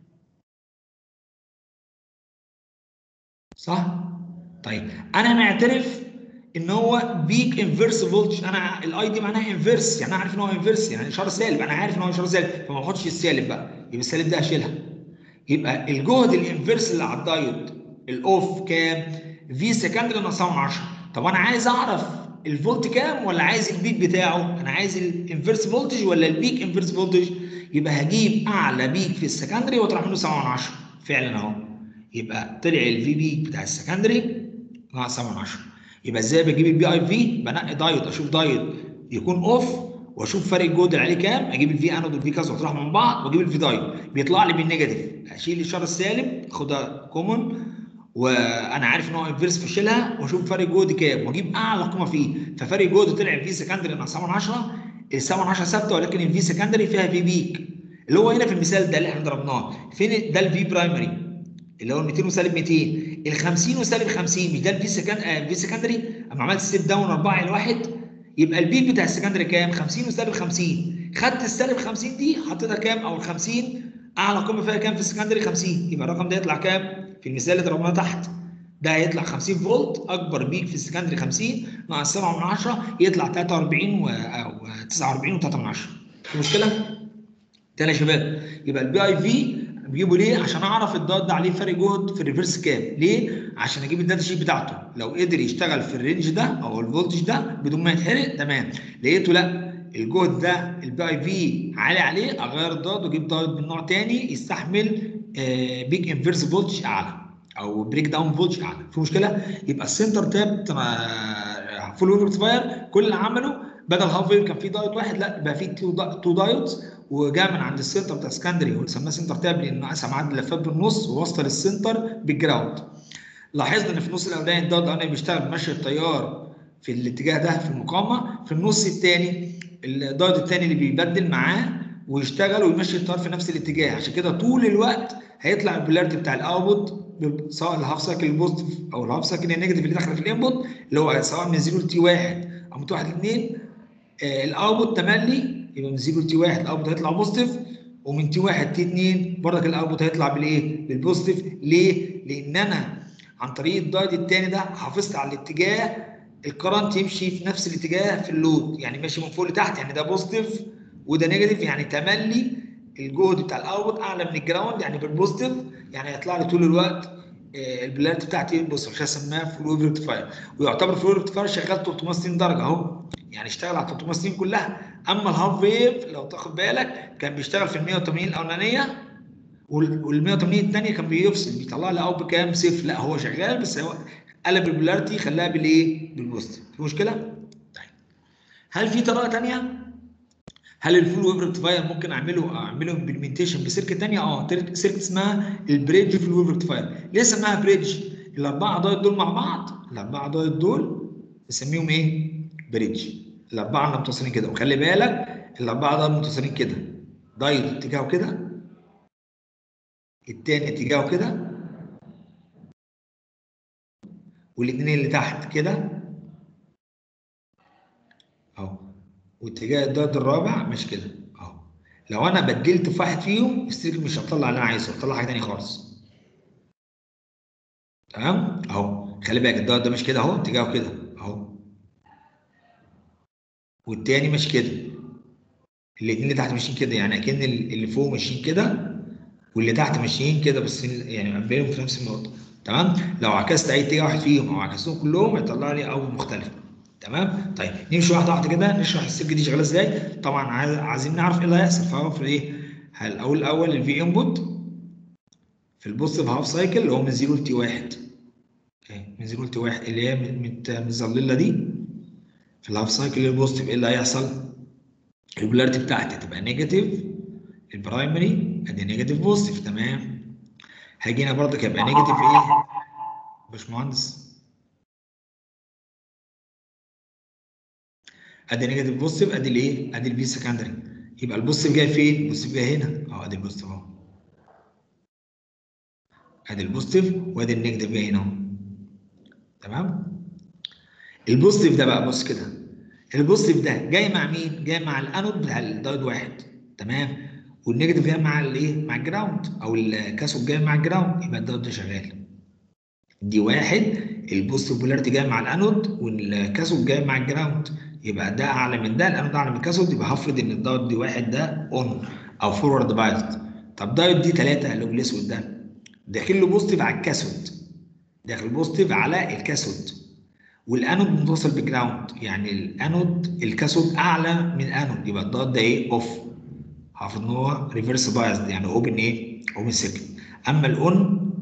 صح؟ طيب انا معترف ان هو بيك انفيرس فولتج انا الاي دي معناها انفيرس يعني انا عارف ان هو انفيرس يعني اشاره سالب انا عارف ان هو اشاره سالب فما احطش السالب بقى يبقى السالب ده هشيلها يبقى الجهد الانفيرس اللي على الدايود الاوف كام؟ في سكندري ناقص 7 من 10 طب انا عايز اعرف الفولت كام ولا عايز البيك بتاعه؟ انا عايز الانفيرس فولتج ولا البيك انفيرس فولتج؟ يبقى هجيب اعلى بيك في السكندري واطرح منه 7 من 10 فعلا اهو يبقى طلع الفي بي بتاع السكندري ناقص 7 من 10 يبقى ازاي بجيب البي اي في بنقي دايود اشوف دايود يكون اوف واشوف فرق الجهد اللي عليه كام اجيب الفي انود والفي كاس واطرحهم من بعض واجيب الفي دايود بيطلع لي بالنيجاتيف اشيل الاشاره السالب اخدها كومون وانا عارف ان هو انفيرس فاشيلها واشوف فرق الجهد كام واجيب اعلى قيمه فيه ففرق الجهد طلع في سكندري ناقص 7 من 10 ال 7 من 10 ثابته ولكن الفي سكندري فيها في بيك اللي هو هنا في المثال ده اللي احنا ضربناه فين ده الفي برايمري اللي هو 200 وسالب 200 ال 50 وسالب 50 مش ده الفي سكن آه في سكندري اما عملت ستيب داون 4 الى 1 يبقى البيك بتاع السكندري كام 50 وسالب 50 خدت السالب 50 دي حطيتها كام او ال 50 اعلى قيمه فيها كام في السكندري 50 يبقى الرقم ده يطلع كام في المثال اللي ضربناه تحت ده هيطلع 50 فولت اكبر بيك في السكندري 50 ناقص 7 من 10 يطلع 43 و 49 و3 من 10 في مشكله؟ تاني يا شباب يبقى البي اي في بجيبه ليه؟ عشان اعرف الدايت ده عليه فرق جهد في الريفرس كام، ليه؟ عشان اجيب الداتا شيت بتاعته، لو قدر يشتغل في الرينج ده او الفولتج ده بدون ما يتحرق تمام، لقيته لا الجهد ده البي اي في عالي عليه اغير الدايت واجيب دايت من نوع تاني يستحمل آه بيج انفيرس فولتج اعلى او بريك داون فولتج اعلى، في مشكله؟ يبقى السنتر تاب فول ويف ريكتيفاير كل اللي عمله بدل هاف ويف كان في دايت واحد لا بقى في تو دايتس وجاء من عند السنتر بتاع سكندري وسماه سنتر تاب لان قسم عدد اللفات بالنص ووصل السنتر بالجراوند. لاحظنا ان في النص الاولاني الدايت الاولاني بيشتغل بمشي التيار في الاتجاه ده في المقاومه، في النص الثاني الدايت الثاني اللي بيبدل معاه ويشتغل ويمشي التيار في نفس الاتجاه عشان كده طول الوقت هيطلع البولاريتي بتاع الاوتبوت سواء الهاف سايكل البوزيتيف او الهاف سايكل النيجاتيف اللي داخله في الانبوت اللي هو سواء من 0 ل تي 1 او من 1 ل 2 آه الاوتبوت تملي يبقى من 0 ل تي 1 الاوتبوت هيطلع بوزيتيف ومن تي 1 تي 2 برضك الاوتبوت هيطلع بالايه؟ بالبوزيتيف ليه؟ لان انا عن طريق الدايت الثاني ده حافظت على الاتجاه الكرنت يمشي في نفس الاتجاه في اللود يعني ماشي من فوق لتحت يعني ده بوزيتيف وده نيجاتيف يعني تملي الجهد بتاع الاوتبوت اعلى من الجراوند يعني بالبوزيتيف يعني هيطلع لي طول الوقت آه البلانت بتاعتي بص مش هسميها فول ويف ريكتيفاير ويعتبر فول ويف ريكتيفاير شغال 360 درجه اهو يعني اشتغل على 360 كلها اما الهاف ويف لو تاخد بالك كان بيشتغل في ال 180 الاولانيه وال 180 الثانيه كان بيفصل بيطلع لي اوت بكام صفر لا هو شغال بس هو قلب البولاريتي خلاها بالايه؟ بالبوزيتيف في مشكله؟ طيب هل في طريقه ثانيه؟ هل الفول ويف ريكتيفاير ممكن اعمله اعمله امبلمنتيشن بسيركت ثانيه؟ اه سيركت اسمها البريدج فول ويف ريكتيفاير ليه سماها بريدج؟ الاربعه دايت دول مع بعض الاربعه دايت دول نسميهم ايه؟ بريدج الاربعه اللي متصلين كده وخلي بالك الاربعه دول متصلين كده دايت اتجاهه كده التاني اتجاهه كده والاثنين اللي تحت كده اهو واتجاه الدايت الرابع مش كده اهو لو انا بدلت في واحد فيهم السلك مش هطلع اللي انا عايزه هطلع حاجه ثانيه خالص تمام اهو خلي بالك الدايت ده مش كده اهو اتجاهه كده اهو والتاني مش كده الاثنين اللي تحت ماشيين كده يعني اكن اللي فوق ماشيين كده واللي تحت ماشيين كده بس يعني بينهم في نفس النقطه تمام لو عكست اي اتجاه واحد فيهم او عكستهم كلهم هيطلع لي اوت مختلفه تمام طيب نمشي واحده واحده كده نشرح السلك دي شغاله ازاي طبعا عايزين نعرف ايه اللي هيحصل فهو في ايه الاول الاول الفي انبوت في البوزيتيف هاف سايكل اللي هو من 0 ل تي 1 من 0 ل تي 1 اللي هي متظلله دي في الهاف سايكل البوزيتيف ايه اللي هيحصل البولاريتي بتاعتي هتبقى نيجاتيف البرايمري ادي نيجاتيف بوزيتيف تمام هاجي هنا برضك هيبقى نيجاتيف ايه باشمهندس ادي نيجاتيف بوزيتيف ادي الايه ادي البي سكندري يبقى البوزيتيف جاي فين البوزيتيف جاي هنا اه ادي البوزيتيف اهو ادي البوزيتيف وادي النيجاتيف جاي هنا اهو تمام البوزيتيف ده بقى بص كده البوزيتيف ده جاي مع مين جاي مع الانود بتاع الدايود واحد تمام والنيجاتيف جاي مع الايه مع الجراوند او الكاثود جاي مع الجراوند يبقى الدايود ده شغال دي واحد البوزيتيف بولاريتي جاي مع الانود والكاثود جاي مع الجراوند يبقى ده اعلى من ده الانود اعلى من الكاثود يبقى هفرض ان الدايود دي واحد ده اون او فورورد بايزد طب دايود دي ثلاثه اللي هو الاسود ده داخل له بوزيتيف على الكاثود داخل بوزيتيف على الكاثود والانود متصل بجراوند يعني الانود الكاثود اعلى من الانود يبقى الدايود ده ايه اوف هفرض ان هو ريفرس بايزد يعني اوبن ايه اوبن سيركت اما الاون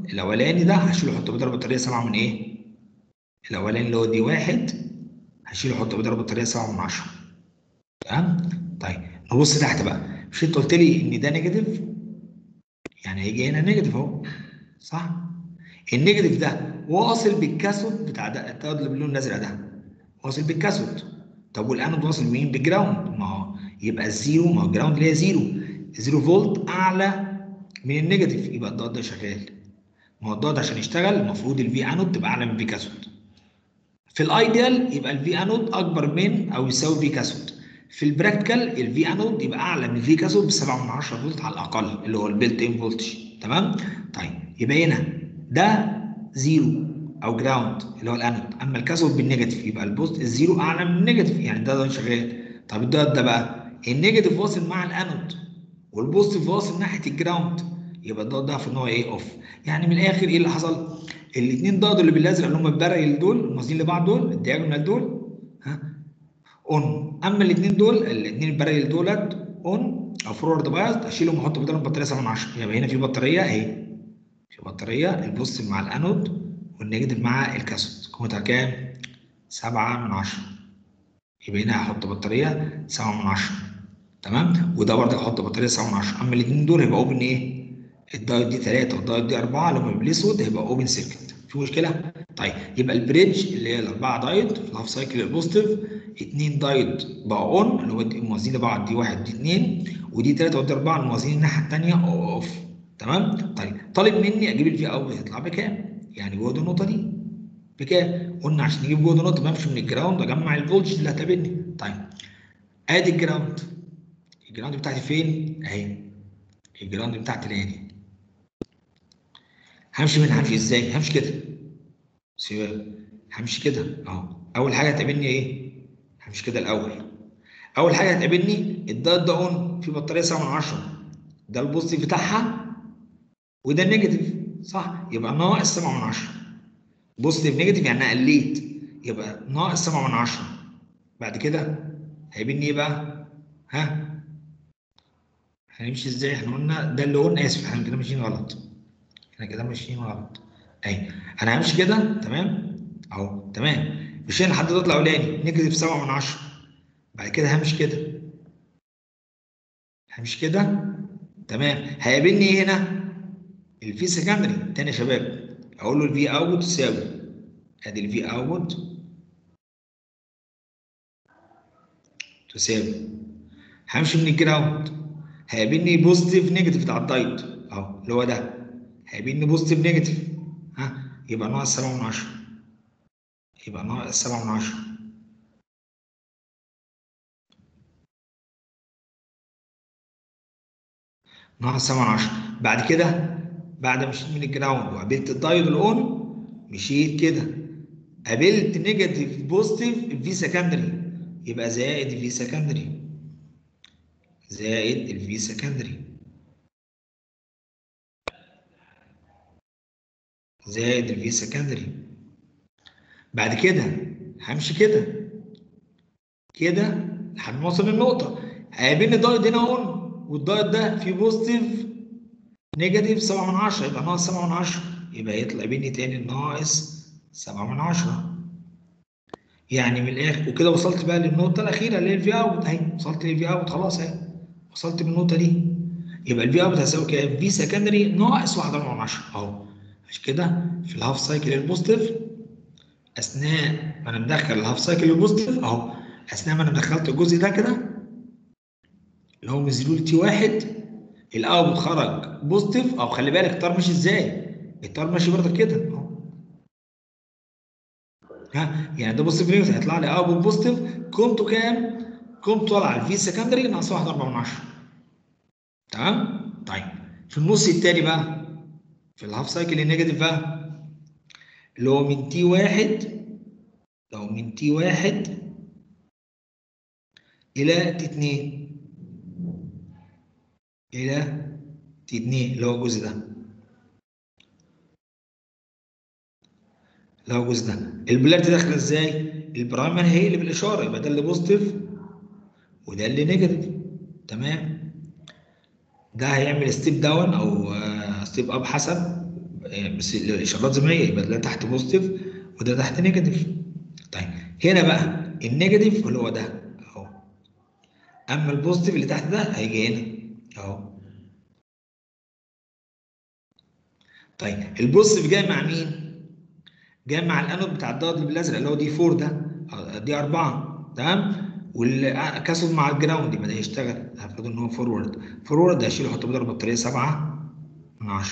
الاولاني ده هشيله احطه بضرب البطاريه 7 من ايه؟ الاولاني اللي هو دي واحد هشيله احطه بضرب البطاريه 7 من 10 تمام؟ طيب نبص تحت بقى مش انت قلت لي ان ده نيجاتيف يعني هيجي هنا نيجاتيف اهو صح؟ النيجاتيف ده واصل بالكاثود بتاع ده التيار اللي باللون الازرق ده واصل بالكاثود طب والانود واصل بمين؟ بالجراوند ما هو يبقى الزيرو ما هو الجراوند اللي هي زيرو زيرو فولت اعلى من النيجاتيف يبقى الضغط ده شغال ما هو الضغط عشان يشتغل المفروض الفي انود تبقى اعلى من الفي كاثود في الايديال يبقى الفي انود اكبر من او يساوي في كاثود في البراكتيكال الفي انود يبقى اعلى من الفي كاثود ب 7 من 10 فولت على الاقل اللي هو البيلت ان فولتج تمام طيب يبقى هنا ده زيرو او جراوند اللي هو الانود اما الكاثود بالنيجاتيف يبقى البوست الزيرو اعلى من النيجاتيف يعني ده ده شغال طب الدوت ده بقى النيجاتيف واصل مع الانود والبوزيتيف واصل ناحيه الجراوند يبقى الدوت ده في ان هو ايه اوف يعني من الاخر ايه اللي حصل الاثنين ضاد اللي بالازرق اللي هم البارل دول الموازين لبعض دول الدياجونال دول ها اون اما الاثنين دول الاثنين البارل دولت اون او فورورد بايز اشيلهم واحط بدلهم بطاريه 7 من 10 يبقى هنا في بطاريه اهي في بطاريه البوزيتيف مع الانود والنيجاتيف مع الكاثود قيمتها كام؟ 7 من 10 يبقى هنا هحط بطاريه 7 من 10 تمام وده برضه هحط بطاريه 7 من 10 اما الاثنين دول هيبقى اوبن ايه؟ الدايت دي 3 والدايت دي 4 اللي هم بالاسود هيبقى اوبن سيركت في مشكله؟ طيب يبقى البريدج اللي هي الاربعه دايت في الهاف سايكل البوزيتيف اثنين دايت بقى اون اللي هو موازين لبعض دي واحد دي اثنين ودي 3 ودي 4 الموازين الناحيه الثانيه اوف تمام؟ طيب طالب مني اجيب الفي اوت هيطلع بكام؟ يعني جوه النقطه دي بكام؟ قلنا عشان نجيب جوه النقطه بمشي من الجراوند اجمع الفولتج اللي هتقابلني طيب ادي الجراوند الجراوند بتاعتي فين؟ اهي الجراوند بتاعتي اللي هي دي همشي منها همشي ازاي؟ همشي كده سيبها همشي كده اهو اول حاجه هتقابلني ايه؟ همشي كده الاول اول حاجه هتقابلني الدايت ده اون في بطاريه 7 من 10 ده البوزيتيف بتاعها وده النيجاتيف صح؟ يبقى ناقص 7 من 10 بوزيتيف نيجاتيف يعني انا قليت يبقى ناقص 7 من 10 بعد كده هيقابلني ايه بقى؟ ها؟ هنمشي ازاي؟ احنا قلنا ده اللي قلنا اسف احنا كده ماشيين غلط احنا كده ماشيين غلط اهي انا همشي كده تمام؟ اهو تمام مشينا لحد الضغط الاولاني نيجاتيف 7 من 10 بعد كده همشي كده همشي كده تمام هيقابلني ايه هنا؟ الفي سكندري تاني يا شباب اقول له الفي اوت تساوي ادي الفي اوت تساوي همشي من الجراوند هيقابلني بوزيتيف نيجاتيف بتاع الدايت اهو اللي هو ده هيقابلني بوزيتيف نيجاتيف ها يبقى ناقص 7 من 10 يبقى ناقص 7 من 10 ناقص 7 من 10 بعد كده بعد ما مشيت من الجراوند وقابلت الدايت الاون مشيت كده قابلت نيجاتيف بوزيتيف في سكندري يبقى زائد الفي سكندري زائد الفي سكندري زائد الفي سكندري بعد كده همشي كده كده لحد ما اوصل للنقطه هيقابلني دايت هنا اون والدايت ده فيه بوزيتيف نيجاتيف 7 من 10 يبقى ناقص 7 من 10 يبقى يطلع بيني تاني ناقص 7 من 10 يعني من الاخر وكده وصلت بقى للنقطه الاخيره اللي هي الفي اوت اهي وصلت للفي اوت خلاص اهي وصلت بالنقطه دي يبقى الفي اوت هتساوي كام؟ في سكندري ناقص 1 من 10 اهو عشان كده في الهاف سايكل البوزيتيف اثناء ما انا مدخل الهاف سايكل البوزيتيف اهو اثناء ما انا دخلت الجزء ده كده اللي هو من 0 ل تي 1 الاوت خرج بوزيتيف او خلي بالك التار ماشي ازاي؟ التار ماشي برضه كده اهو ها يعني ده بوزيتيف نيوز هيطلع لي اوت بوزيتيف قيمته كام؟ قيمته طالعه الفي سكندري ناقص 1 4 من 10 تمام؟ طيب في النص التاني بقى في الهاف سايكل النيجاتيف بقى اللي هو من تي واحد لو من تي واحد إلى تي اتنين إلى تي اتنين اللي هو الجزء ده اللي هو الجزء ده البلات داخلة إزاي؟ البرايمر هي اللي بالإشارة يبقى ده اللي بوزيتيف وده اللي نيجاتيف تمام ده هيعمل ستيب داون أو ستيب أب حسب آه، بس الاشارات زي ما هي يبقى ده تحت بوزيتيف وده تحت نيجاتيف طيب هنا بقى النيجاتيف اللي هو ده اهو اما البوزيتيف اللي تحت ده هيجي هنا اهو طيب البوزيتيف جاي مع مين؟ جاي مع الانود بتاع الضغط اللي بالازرق اللي هو دي 4 ده آه، دي 4 تمام والكاسود مع الجراوند يبقى ده يشتغل هفرض ان هو فورورد فورورد هشيل احط بدل البطاريه 7 من 10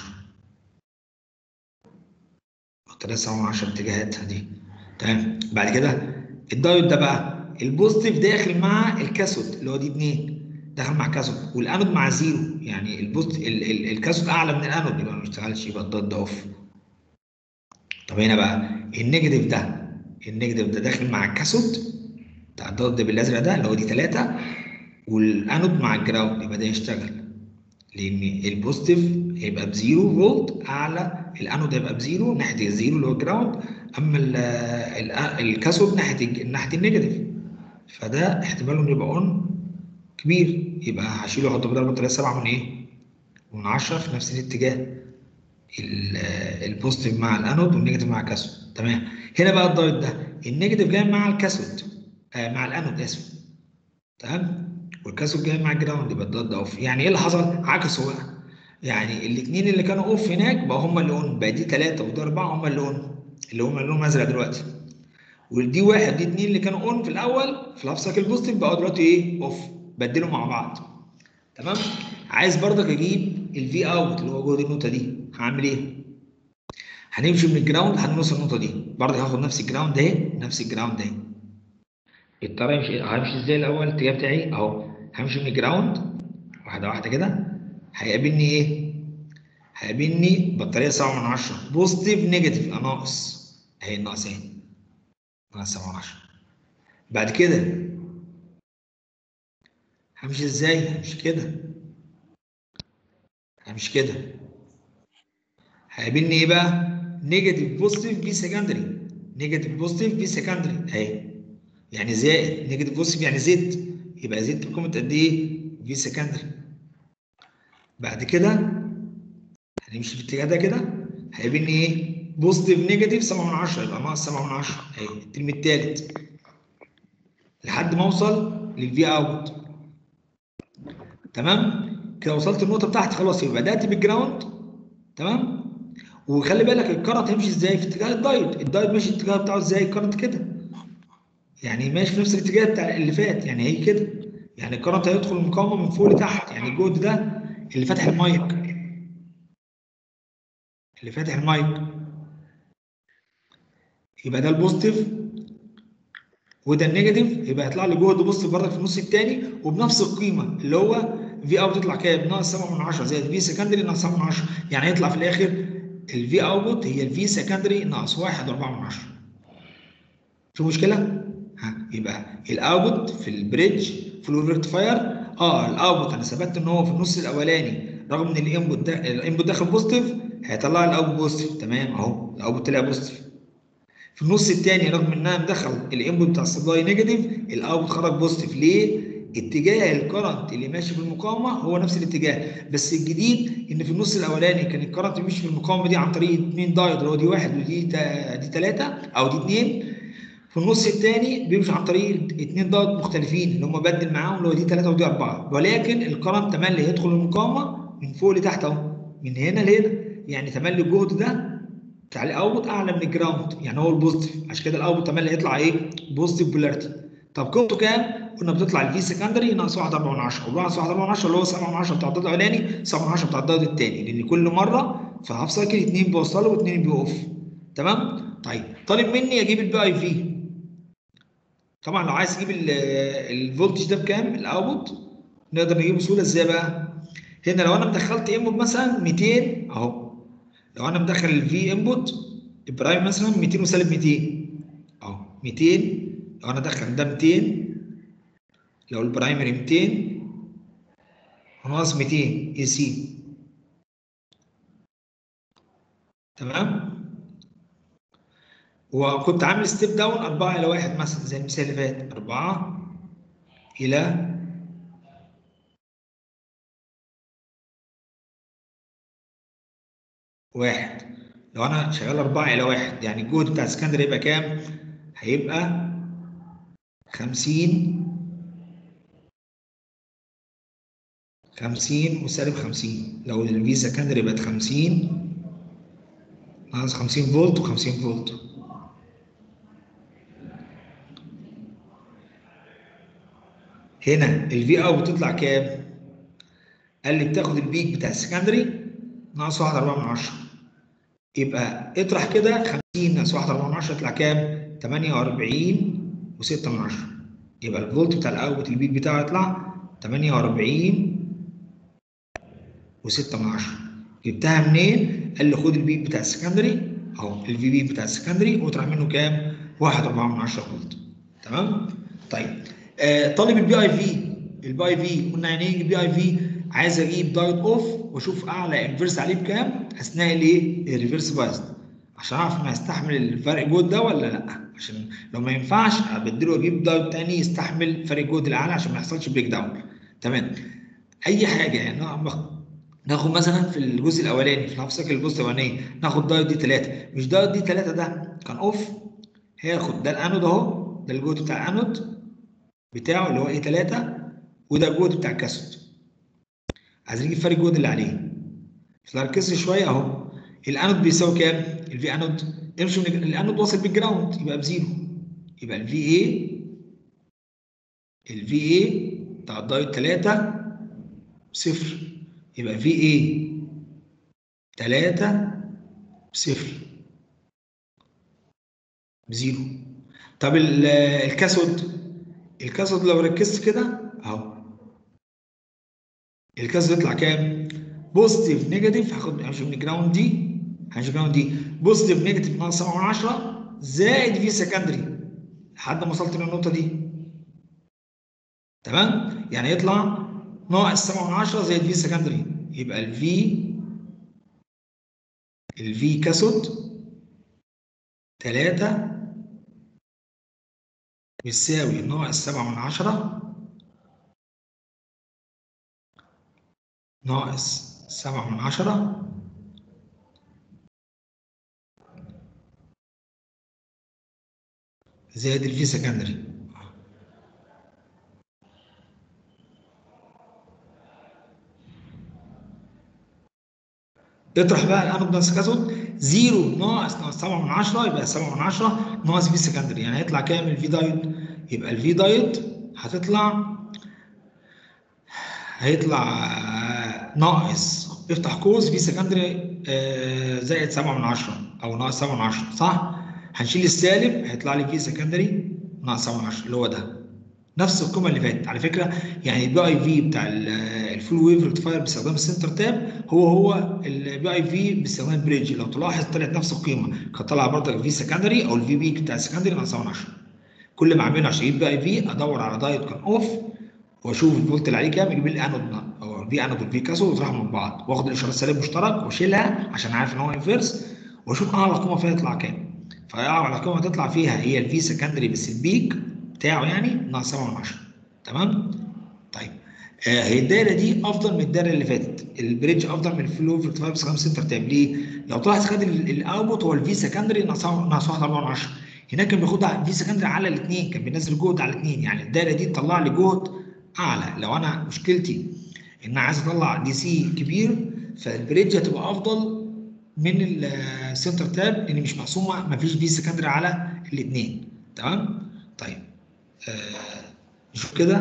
بطاريه 7 من 10 اتجاهاتها دي تمام بعد كده الدايود ده بقى البوزيتيف داخل مع الكاسود اللي هو دي 2 دخل مع كاسود والانود مع زيرو يعني البوست ال ال الكاسود اعلى من الانود يبقى ما يشتغلش يبقى الضاد ده اوف طب هنا بقى النيجاتيف ده النيجاتيف ده داخل مع الكاسود بتاع الضاد بالازرق ده اللي هو دي 3 والانود مع الجراوند يبقى ده يشتغل لان البوزيتيف هيبقى بزيرو فولت اعلى الانود هيبقى بزيرو ناحيه الزيرو اللي هو الجراوند اما ال ال الكاسود ناحيه ناحيه النيجاتيف فده احتماله انه يبقى اون كبير يبقى هشيله واحطه بدل البطاريه 7 من ايه؟ من 10 في نفس الاتجاه البوزيتيف مع الانود والنيجاتيف مع الكاسود تمام هنا بقى الدايت ده النيجاتيف جاي مع الكاسود آه مع الانود اسف تمام والكاسود جاي مع الجراوند يبقى الدايت ده اوف يعني ايه اللي حصل؟ عكسوا بقى يعني الاثنين اللي كانوا اوف هناك بقى هم اللي اون بقى دي 3 ودي 4 هم اللي اون اللي هم اللي لونهم ازرق دلوقتي ودي واحد دي اثنين اللي كانوا اون في الاول في الهاف سايكل بوزيتيف بقوا دلوقتي ايه؟ اوف بدلوا مع بعض تمام عايز برضك اجيب الفي اوت اللي هو جوه النقطه دي هعمل ايه هنمشي من الجراوند هنوصل النقطه دي برضك هاخد نفس الجراوند اهي نفس الجراوند اهي الطريقه يمشي همشي ازاي الاول الاتجاه بتاعي اهو همشي من الجراوند واحده واحده كده هيقابلني ايه هيقابلني بطاريه 7 من 10 بوزيتيف نيجاتيف ناقص اهي الناقص اهي ناقص 7 من 10 بعد كده همشي ازاي؟ همشي كده همشي كده هيقابلني ايه بقى؟ نيجاتيف بوزيتيف بي سكندري نيجاتيف بوزيتيف بي سكندري اهي يعني زائد نيجاتيف بوزيتيف يعني زد يبقى زد بقيمه قد ايه؟ في سكندري بعد كده هنمشي في الاتجاه ده كده هيقابلني ايه؟ بوزيتيف نيجاتيف 7 من 10 يبقى ناقص 7 من 10 اهي الترم الثالث لحد ما اوصل للفي اوت تمام كده وصلت النقطه بتاعتي خلاص يبقى بدات بالجراوند تمام وخلي بالك الكرنت هيمشي ازاي في اتجاه الدايت الدايت ماشي الاتجاه بتاعه ازاي الكرنت كده يعني ماشي في نفس الاتجاه بتاع اللي فات يعني هي كده يعني الكرنت هيدخل المقاومه من فوق لتحت يعني الجهد ده اللي فاتح المايك اللي فاتح المايك يبقى ده البوزيتيف وده النيجاتيف يبقى هيطلع لي جهد بوزيتيف برضك في النص الثاني وبنفس القيمه اللي هو في اوت يطلع كام؟ ناقص 7 من 10 زائد في سكندري ناقص 7 من 10 يعني هيطلع في الاخر الفي اوتبوت هي الفي سكندري ناقص 1 و4 من 10 في مشكله؟ ها يبقى الاوتبوت في البريدج في الريكتيفاير اه الاوتبوت انا ثبت ان هو في النص الاولاني رغم ان الانبوت ده الانبوت داخل بوزيتيف هيطلع لي الاوتبوت بوزيتيف تمام اهو الاوتبوت طلع بوزيتيف في النص الثاني رغم ان انا مدخل الانبوت بتاع السبلاي نيجاتيف الاوتبوت خرج بوزيتيف ليه؟ اتجاه الكرنت اللي ماشي في المقاومه هو نفس الاتجاه بس الجديد ان في النص الاولاني كان الكرنت ماشي في المقاومه دي عن طريق اثنين دايود اللي هو دي واحد ودي تا دي ثلاثه او دي اثنين في النص الثاني بيمشي عن طريق اثنين دايود مختلفين اللي هم بدل معاهم اللي هو دي ثلاثه ودي اربعه ولكن الكرنت تملي هيدخل المقاومه من فوق لتحت اهو من هنا لهنا يعني تملي الجهد ده بتاع الاوتبوت اعلى من الجراوند يعني هو البوزيتيف عشان كده الاوتبوت تملي هيطلع ايه؟ بوزيتيف بولاريتي طب قيمته كام؟ قلنا بتطلع الفي سكندري ناقص 1 4 من 10 وناقص 1 4 من 10 اللي هو 7 من 10 بتاع الضاد الاولاني 7 من 10 بتاع الضاد الثاني لان كل مره في هاف سايكل اثنين بيوصلوا واثنين بيقف تمام؟ طيب طالب مني اجيب البي اي في طبعا لو عايز تجيب الفولتج ده بكام الاوتبوت نقدر نجيبه بسهوله ازاي بقى؟ هنا لو انا مدخلت انبوت مثلا 200 اهو لو انا مدخل الفي انبوت البرايم مثلا 200 وسالب 200 اهو 200 لو انا ادخل ده 200 لو البرايمري 200 وناقص 200 اي سي تمام وكنت عامل ستيب داون 4 الى 1 مثلا زي المثال اللي فات 4 الى واحد لو انا شغال 4 الى 1 يعني الجهد بتاع السكندري يبقى كام؟ هيبقى 50 50 وسالب 50 لو الفي سكندري بقت 50 ناقص 50 فولت و50 فولت هنا الفي اوت بتطلع كام؟ قال لي بتاخد البيك بتاع السكندري ناقص 1 4 من 10 يبقى اطرح كده 50 ناقص 1 4 من 10 يطلع كام؟ 48 و6 من 10 يبقى الفولت بتاع الاوت البيك بتاعه يطلع 48 و6 من 10 جبتها منين؟ قال لي خد البيك بتاع السكندري اهو الفي بي بتاع السكندري واطرح منه كام؟ 1 4 من 10 فولت تمام؟ طيب آه طالب البي اي في البي اي في قلنا يعني ايه البي اي في؟ عايز اجيب دايت اوف واشوف اعلى انفرس عليه بكام اثناء الايه؟ الريفرس بايست عشان اعرف انه هيستحمل الفرق جهد ده ولا لا عشان لو ما ينفعش ابدله واجيب دايت تاني يستحمل فرق الجهد الاعلى عشان ما يحصلش بريك داون تمام اي حاجه يعني ناخد مثلا في الجزء الاولاني في الهاف سايكل الجزء الاولاني ناخد دايت دي 3 مش دايت دي 3 ده كان اوف هياخد ده الانود اهو ده الجهد بتاع الانود بتاعه اللي هو ايه 3 وده الجهد بتاع الكاثود عايزين نجيب فرق الجهد اللي عليه فنركز شويه اهو الانود بيساوي كام؟ الفي انود امشي من الانود واصل بالجراوند يبقى بزيرو يبقى الفي اي الفي اي بتاع الدايت 3 صفر يبقى في اي 3 صفر بزيرو طب الكاثود الكاثود لو ركزت كده اهو الكاثود يطلع كام؟ بوزيتيف نيجاتيف هاخد همشي من الجراوند دي همشي الجراوند دي بوزيتيف نيجاتيف ناقص 7 من 10 زائد في سكندري لحد ما وصلت للنقطه دي تمام؟ يعني يطلع ناقص 7 من 10 زائد في سكندري يبقى الفي الفي كاثود 3 بيساوي ناقص 7 من 10 ناقص 7 من 10 زائد الفي سكندري اطرح بقى الانود ناقص كاثود 0 ناقص ناقص 7 من 10 يبقى 7 من 10 ناقص في سكندري يعني هيطلع كام الفي دايت يبقى الفي دايت هتطلع هيطلع ناقص افتح قوس في سكندري زائد 7 من 10 او ناقص 7 من 10 صح؟ هنشيل السالب هيطلع لي في سكندري ناقص 7 من 10 اللي هو ده نفس القيمه اللي فاتت على فكره يعني البي اي في بتاع الفول ويف ريكتفاير باستخدام السنتر تاب هو هو البي اي في باستخدام البريدج لو تلاحظ طلعت نفس القيمه كانت طالعه برضك في سكندري او الفي بي بتاع السكندري ناقص 7 من 10 كل ما اعمله عشان اجيب بي اي في ادور على دايت كان اوف واشوف الفولت اللي عليه كام يجيب لي انود او الفي انود والفي كاسود واطرحهم من بعض واخد الاشاره السالب مشترك واشيلها عشان عارف ان هو انفيرس واشوف اعلى قيمه فيها تطلع كام فاعلى قيمه تطلع فيها هي الفي سكندري بس البيك بتاعه يعني ناقص 7 من 10 تمام طيب آه هي الدايره دي افضل من الدايره اللي فاتت البريدج افضل من الفلو فيرتيفاير باستخدام سنتر تاب ليه؟ لو طلعت خد الاوتبوت هو الفي سكندري ناقص 1 4 من 10 هناك كان بياخد في سكندري على الاثنين كان بينزل جهد على الاثنين يعني الدايره دي تطلع لي جهد اعلى لو انا مشكلتي ان انا عايز اطلع دي سي كبير فالبريدج هتبقى افضل من السنتر تاب لان مش مقسومه ما فيش في سكندري على الاثنين تمام طيب آه نشوف كده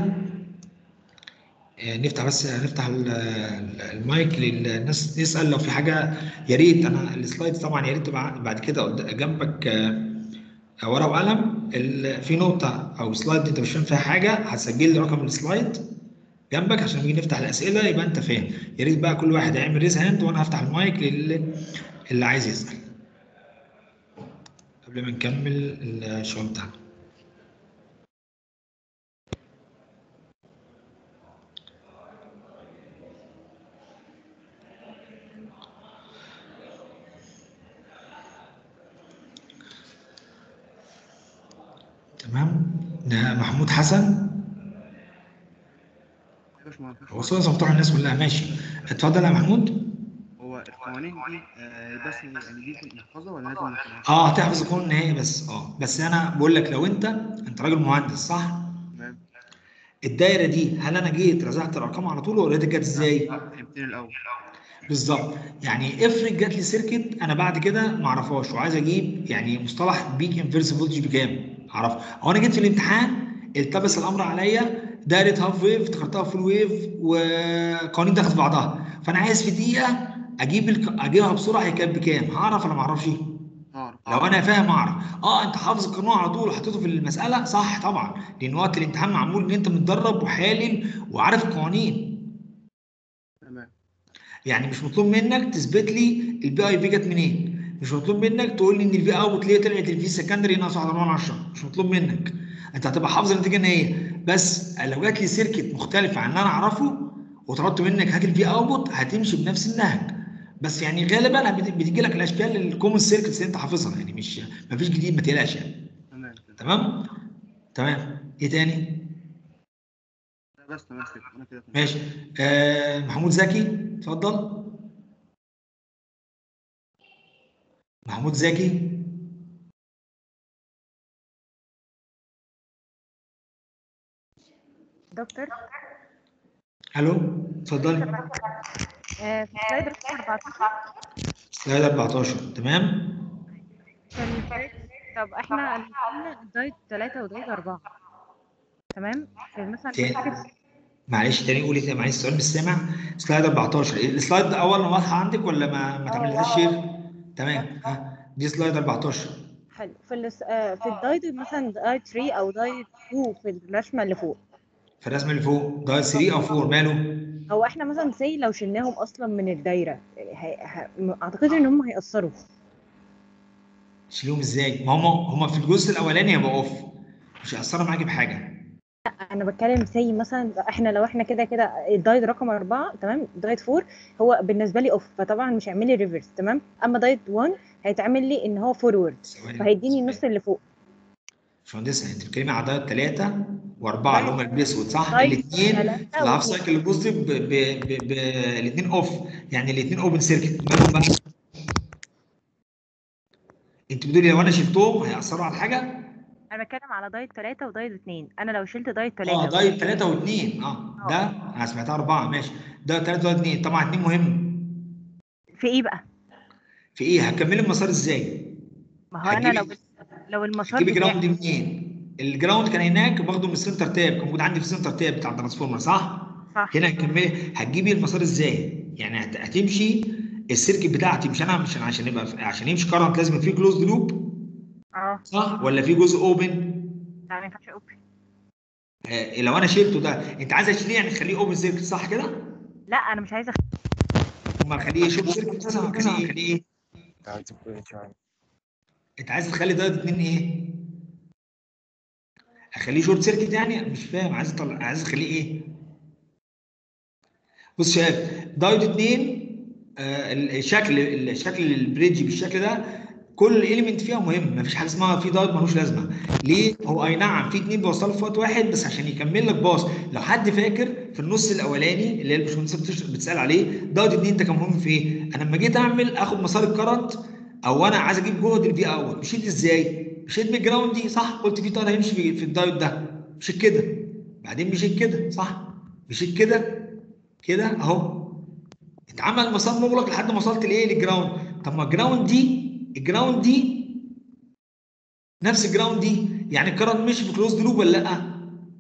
آه نفتح بس نفتح المايك للناس نسال لو في حاجه يا ريت انا السلايدز طبعا يا ريت تبقى بعد كده جنبك آه ورقه وقلم في نقطه او سلايد انت مش فاهم فيها حاجه هتسجل لي رقم السلايد جنبك عشان نيجي نفتح الاسئله يبقى انت فاهم يا ريت بقى كل واحد يعمل ريز هاند وانا هفتح المايك للي اللي عايز يسال قبل ما نكمل الشغل بتاعنا تمام ده محمود حسن هو صوت بتوع الناس كلها ماشي اتفضل يا محمود هو القوانين دي آه، بس يعني دي نحفظها ولا لازم نفهمها؟ اه هتحفظ القانون النهائي بس اه بس انا بقول لك لو انت انت راجل مهندس صح تمام الدايره دي هل انا جيت رزعت الارقام على طول ولا دي جت ازاي لا فهمتني الاول بالظبط يعني افرض جات لي سيركت انا بعد كده ما اعرفهاش وعايز اجيب يعني مصطلح بيك انفيرس فولتج بكام اعرفه هو انا جيت في الامتحان التبس الامر عليا دايره هاف ويف افتكرتها فول ويف وقوانين دخلت في بعضها فانا عايز في دقيقه اجيب الك... اجيبها بسرعه هي كانت بكام هعرف ولا ما اعرفش اعرف لو انا فاهم اعرف اه انت حافظ القانون على طول وحطيته في المساله صح طبعا لان وقت الامتحان معمول ان انت متدرب وحالل وعارف القوانين تمام يعني مش مطلوب منك تثبت لي البي اي بي جت منين مش مطلوب منك تقول لي ان الفي اوت ليه طلعت الفي سكندري ناقص 1 على 10 مش مطلوب منك انت هتبقى حافظ النتيجه النهائيه بس لو جات لي سيركت مختلفه عن اللي انا اعرفه وطلبت منك هات الفي اوت هتمشي بنفس النهج بس يعني غالبا بت- بتيجي لك الاشكال الكومن سيركتس اللي انت حافظها يعني مش مفيش جديد ما تقلقش يعني تمام كده تمام تمام ايه تاني لا، بس تمام كده انا كده تمام. ماشي آه محمود زكي اتفضل محمود زكي دكتور الو اتفضلي آه، في سلايد رقم 14 سلايد 14 تمام في الدايت طب احنا قلنا الدايت 3 ودايت 4 تمام في مثلا تاني. فكرة معلش تاني قولي تاني معلش السؤال مش سامع سلايد 14 السلايد ده اول ما واضحه عندك ولا ما ما تعملهاش شير تمام ها دي سلايد 14 حلو في الس... آه، في الدايت مثلا دايت 3 او دايت 2 في الرسمه اللي فوق في الرسمه اللي فوق ده 3 او 4 ماله هو احنا مثلا سي لو شلناهم اصلا من الدايره هي... ه... م- اعتقد ان هم هيأثروا شيلهم ازاي ما هم هم في الجزء الاولاني هيبقى اوف مش هيأثروا معاكي بحاجه انا بتكلم سي مثلا احنا لو احنا كده كده الدايت رقم 4 تمام دايت 4 هو بالنسبه لي اوف فطبعا مش هيعمل لي ريفرس تمام اما دايت 1 هيتعمل لي ان هو فورورد ثواني. فهيديني النص اللي فوق باشمهندس انت بتتكلمي على دايت 3 و4 اللي هم الاسود صح؟ دايت الاثنين تلاتة في الهاف واتنين. سايكل البوزيتيف ب- ب- ب- ب- الاثنين اوف يعني الاثنين اوبن سيركت مالهم بقى؟ انت بتقولي لو انا شلتهم هيأثروا على حاجه؟ انا بتكلم على دايت 3 ودايت 2 انا لو شلت دايت اه 3 دايت 3 و2 اه ده انا سمعتها 4 ماشي ده 3 و2 طبعا 2 مهم في ايه بقى في ايه؟ هتكملي المسار ازاي؟ ما هو انا لو هتجيبي- لو المسار هتجيبي بتاعي جراوند منين؟ الجراوند كان هناك باخده من السنتر تاب كان موجود عندي في السنتر تاب بتاع الترانسفورمر صح؟ صح هنا هتكملي هتجيبي المسار ازاي؟ يعني هت- هتمشي السيركت بتاعتي مش انا مش أنا عشان يبقى عشان يمشي كارنت لازم في كلوزد لوب اه صح؟ ولا في جزء اوبن؟ لا ما ينفعش اوبن آه لو انا شلته ده انت عايزه تشيليه يعني تخليه اوبن سيركت صح كده؟ لا انا مش عايزه امال خليه شورت سيركت مثلا خليه ايه؟ خليه ايه؟ انت عايز تخلي ده اتنين ايه؟ اخليه شورت سيركت يعني مش فاهم عايز اطلع عايز اخليه ايه؟ بص يا شباب دايود اتنين آه الشكل الشكل البريدج بالشكل ده كل اليمنت فيها مهم مفيش حاجه اسمها في دايود ملوش لازمه ليه؟ هو اي نعم في اتنين بيوصلوا في وقت واحد بس عشان يكمل لك باص لو حد فاكر في النص الاولاني اللي هي الباشمهندسه بتش- بتسال عليه دايود اتنين ده كان مهم في ايه؟ انا لما جيت اعمل اخد مسار الكرنت او انا عايز اجيب جهد الفي اوت مشيت ازاي؟ مشيت بالجراوند دي صح؟ قلت في طير هيمشي في, في الدايود ده مشيت كده بعدين مشيت كده صح؟ مشيت كده كده اهو اتعمل مسار مغلق لحد ما وصلت لايه؟ للجراوند طب ما الجراوند دي الجراوند دي نفس الجراوند دي يعني الكرنت مشي في كلوزد لوب ولا لا؟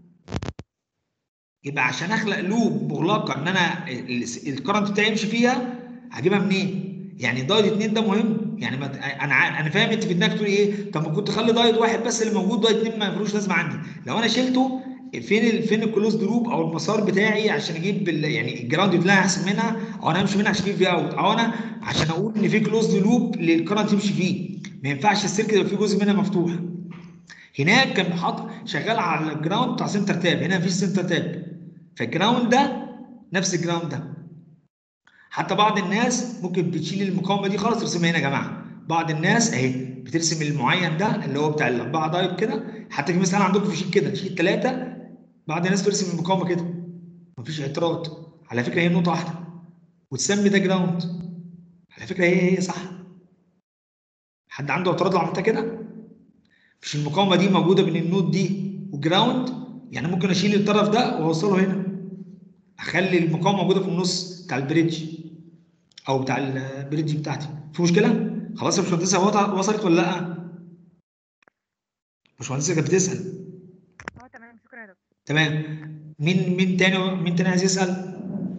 يبقى عشان اخلق لوب مغلقه ان انا ال- الكرنت بتاعي يمشي فيها هجيبها منين؟ يعني دايت اتنين ده مهم يعني ما انا ع- انا فاهم انت في دماغك تقول ايه؟ طب ما كنت خلي دايت واحد بس اللي موجود دايت اتنين ما يعملوش لازمه عندي لو انا شلته فين ال فين الكلوزد لوب او المسار بتاعي عشان اجيب ال- يعني الجراوند اللي انا هحسب منها او انا همشي منها عشان اجيب فيها اوت او انا عشان اقول ان في كلوزد لوب للكرنت يمشي فيه ما ينفعش السيركت يبقى فيه جزء منها مفتوح هناك كان حاطط شغال على الجراوند بتاع سنتر تاب هنا مفيش سنتر تاب فالجراوند ده نفس الجراوند ده حتى بعض الناس ممكن بتشيل المقاومه دي خالص ترسمها هنا يا جماعه بعض الناس اهي بترسم المعين ده اللي هو بتاع الاربعه دايت كده حتى في مثلا عندكم في شيت كده شيت ثلاثه بعض الناس بترسم المقاومه كده مفيش اعتراض على فكره هي نقطه واحده وتسمي ده جراوند على فكره هي هي صح حد عنده اعتراض لو عملتها كده مش المقاومه دي موجوده بين النود دي وجراوند يعني ممكن اشيل الطرف ده واوصله هنا اخلي المقاومه موجوده في النص بتاع البريدج او بتاع البريدج بتاعتي في مشكله خلاص يا باشمهندسه هو وصلت ولا لا باشمهندسه كانت بتسال اه تمام شكرا يا دكتور تمام مين مين تاني مين تاني عايز يسال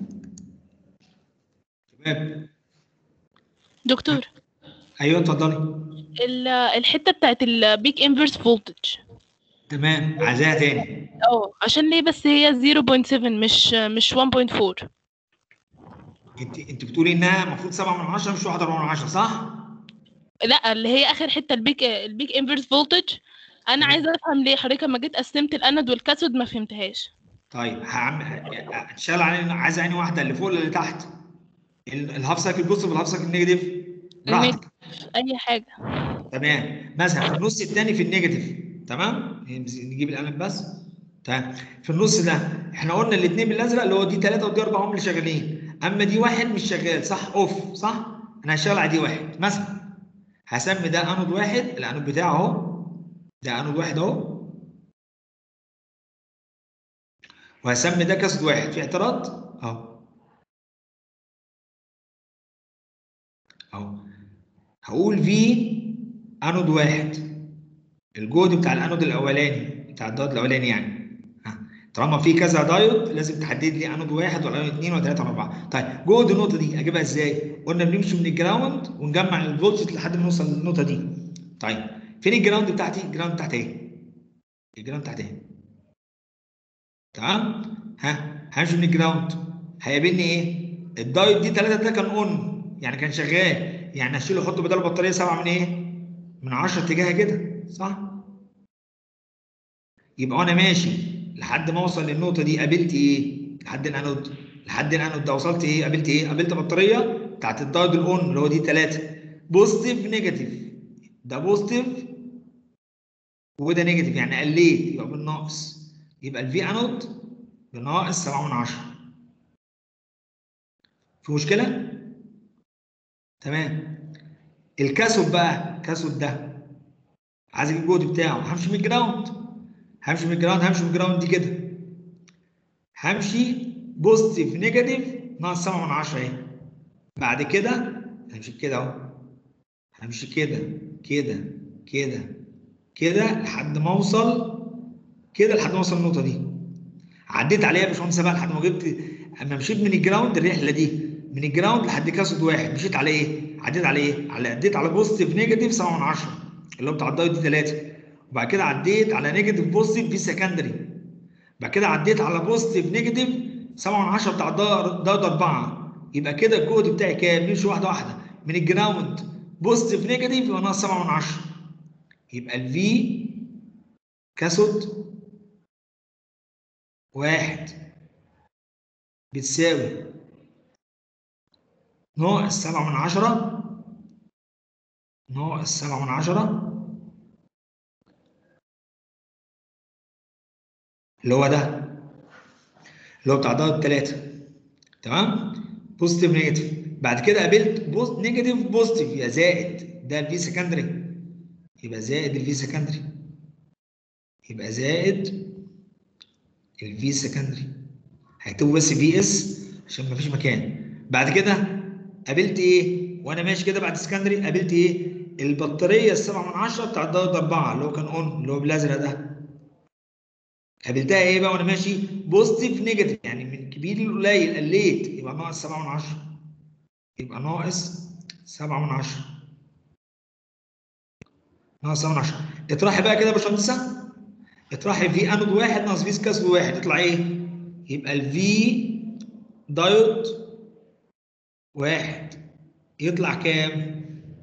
شباب دكتور ايوه اتفضلي ال- الحته بتاعت البيك انفرس فولتج تمام عايزاها تاني اه عشان ليه بس هي 0.7 مش مش 1.4 انت انت بتقولي انها المفروض 7 من 10 مش 1 من 10 صح؟ لا اللي هي اخر حته البيك البيك انفرس فولتج انا تمام. عايزه افهم ليه حضرتك لما جيت قسمت الانود والكاثود ما فهمتهاش طيب هعم اتشال عين عايز عين واحده اللي فوق ولا اللي تحت؟ ال- الهاف سايكل بوزيتيف والهاف سايكل نيجاتيف براحتك اي حاجه تمام مثلا في النص الثاني في النيجاتيف تمام نجيب القلم بس تمام في النص ده احنا قلنا الاثنين بالازرق اللي هو دي 3 ودي 4 هم اللي شغالين اما دي واحد مش شغال صح اوف صح انا هشتغل على دي واحد مثلا هسمي ده انود واحد الانود بتاعه اهو ده انود واحد اهو وهسمي ده كاسود واحد في اعتراض اهو اهو هقول في انود واحد الجهد بتاع الانود الاولاني بتاع الدايود الاولاني يعني ها. طالما في كذا دايود لازم تحدد لي انود واحد ولا انود اثنين ولا ثلاثه ولا اربعه طيب جهد النقطه دي اجيبها ازاي؟ قلنا بنمشي من الجراوند ونجمع الفولتج لحد ما نوصل للنقطه دي طيب فين الجراوند بتاعتي؟ الجراوند بتاعتي ايه؟ الجراوند بتاعتي ايه؟ تمام؟ ها همشي من الجراوند هيقابلني ايه؟ الدايود دي 3 ده كان اون يعني كان شغال يعني اشيله احطه بدل البطاريه 7 من ايه؟ من 10 اتجاهها كده صح؟ يبقى وانا ماشي لحد ما اوصل للنقطه دي قابلت ايه؟ لحد الانود لحد الانود ده وصلت ايه؟ قابلت ايه؟ قابلت بطاريه بتاعت الدايود الاون اللي هو دي 3 بوزيتيف نيجاتيف ده بوزيتيف وده نيجاتيف يعني قليت يبقى بالناقص يبقى الفي انود بناقص 7 من 10 في مشكله؟ تمام الكاثود بقى الكاثود ده عايز اجيب الجهد بتاعه همشي من الجراوند همشي من الجراوند همشي من الجراوند دي كده همشي بوزيتيف نيجاتيف ناقص 7 من 10 اهي بعد كده همشي كده اهو همشي كده كده كده كده لحد ما اوصل كده لحد ما اوصل النقطه دي عديت عليها يا باشمهندس بقى لحد ما جبت اما مشيت من الجراوند الرحله دي من الجراوند لحد كاسود واحد مشيت على ايه؟ عديت على ايه؟ على عديت على بوزيتيف نيجاتيف 7 من 10 اللي هو بتاع الدايود دي 3 وبعد كده عديت على نيجاتيف بوزيتيف في سكندري بعد كده عديت على بوزيتيف نيجاتيف 7 من 10 بتاع الدايود 4 يبقى كده الجهد بتاعي كام؟ نمشي واحده واحده من الجراوند بوزيتيف نيجاتيف يبقى ناقص 7 من 10 يبقى الفي كاسود واحد بتساوي ناقص سبعة من عشرة ناقص سبعة من عشرة اللي هو ده اللي هو بتاع ده التلاتة تمام بوزيتيف نيجاتيف بعد كده قابلت بوز نيجاتيف بوزيتيف يبقى زائد ده الفي سكندري يبقى زائد الفي سكندري يبقى زائد الفي سكندري هيكتبوا بس في اس عشان مفيش مكان بعد كده قابلت ايه وانا ماشي كده بعد سكندري قابلت ايه البطاريه السبعة من عشرة بتاع الدايود 4 اللي هو كان اون اللي هو بالازرق ده قابلتها ايه بقى وانا ماشي بوزيتيف نيجاتيف يعني من كبير لقليل قليت يبقى ناقص 7 من 10 يبقى ناقص 7 من 10 ناقص 7 من 10 اطرحي بقى كده يا باشمهندسه اطرحي في انود واحد ناقص في كاسود واحد يطلع ايه؟ يبقى الفي دايود واحد يطلع كام؟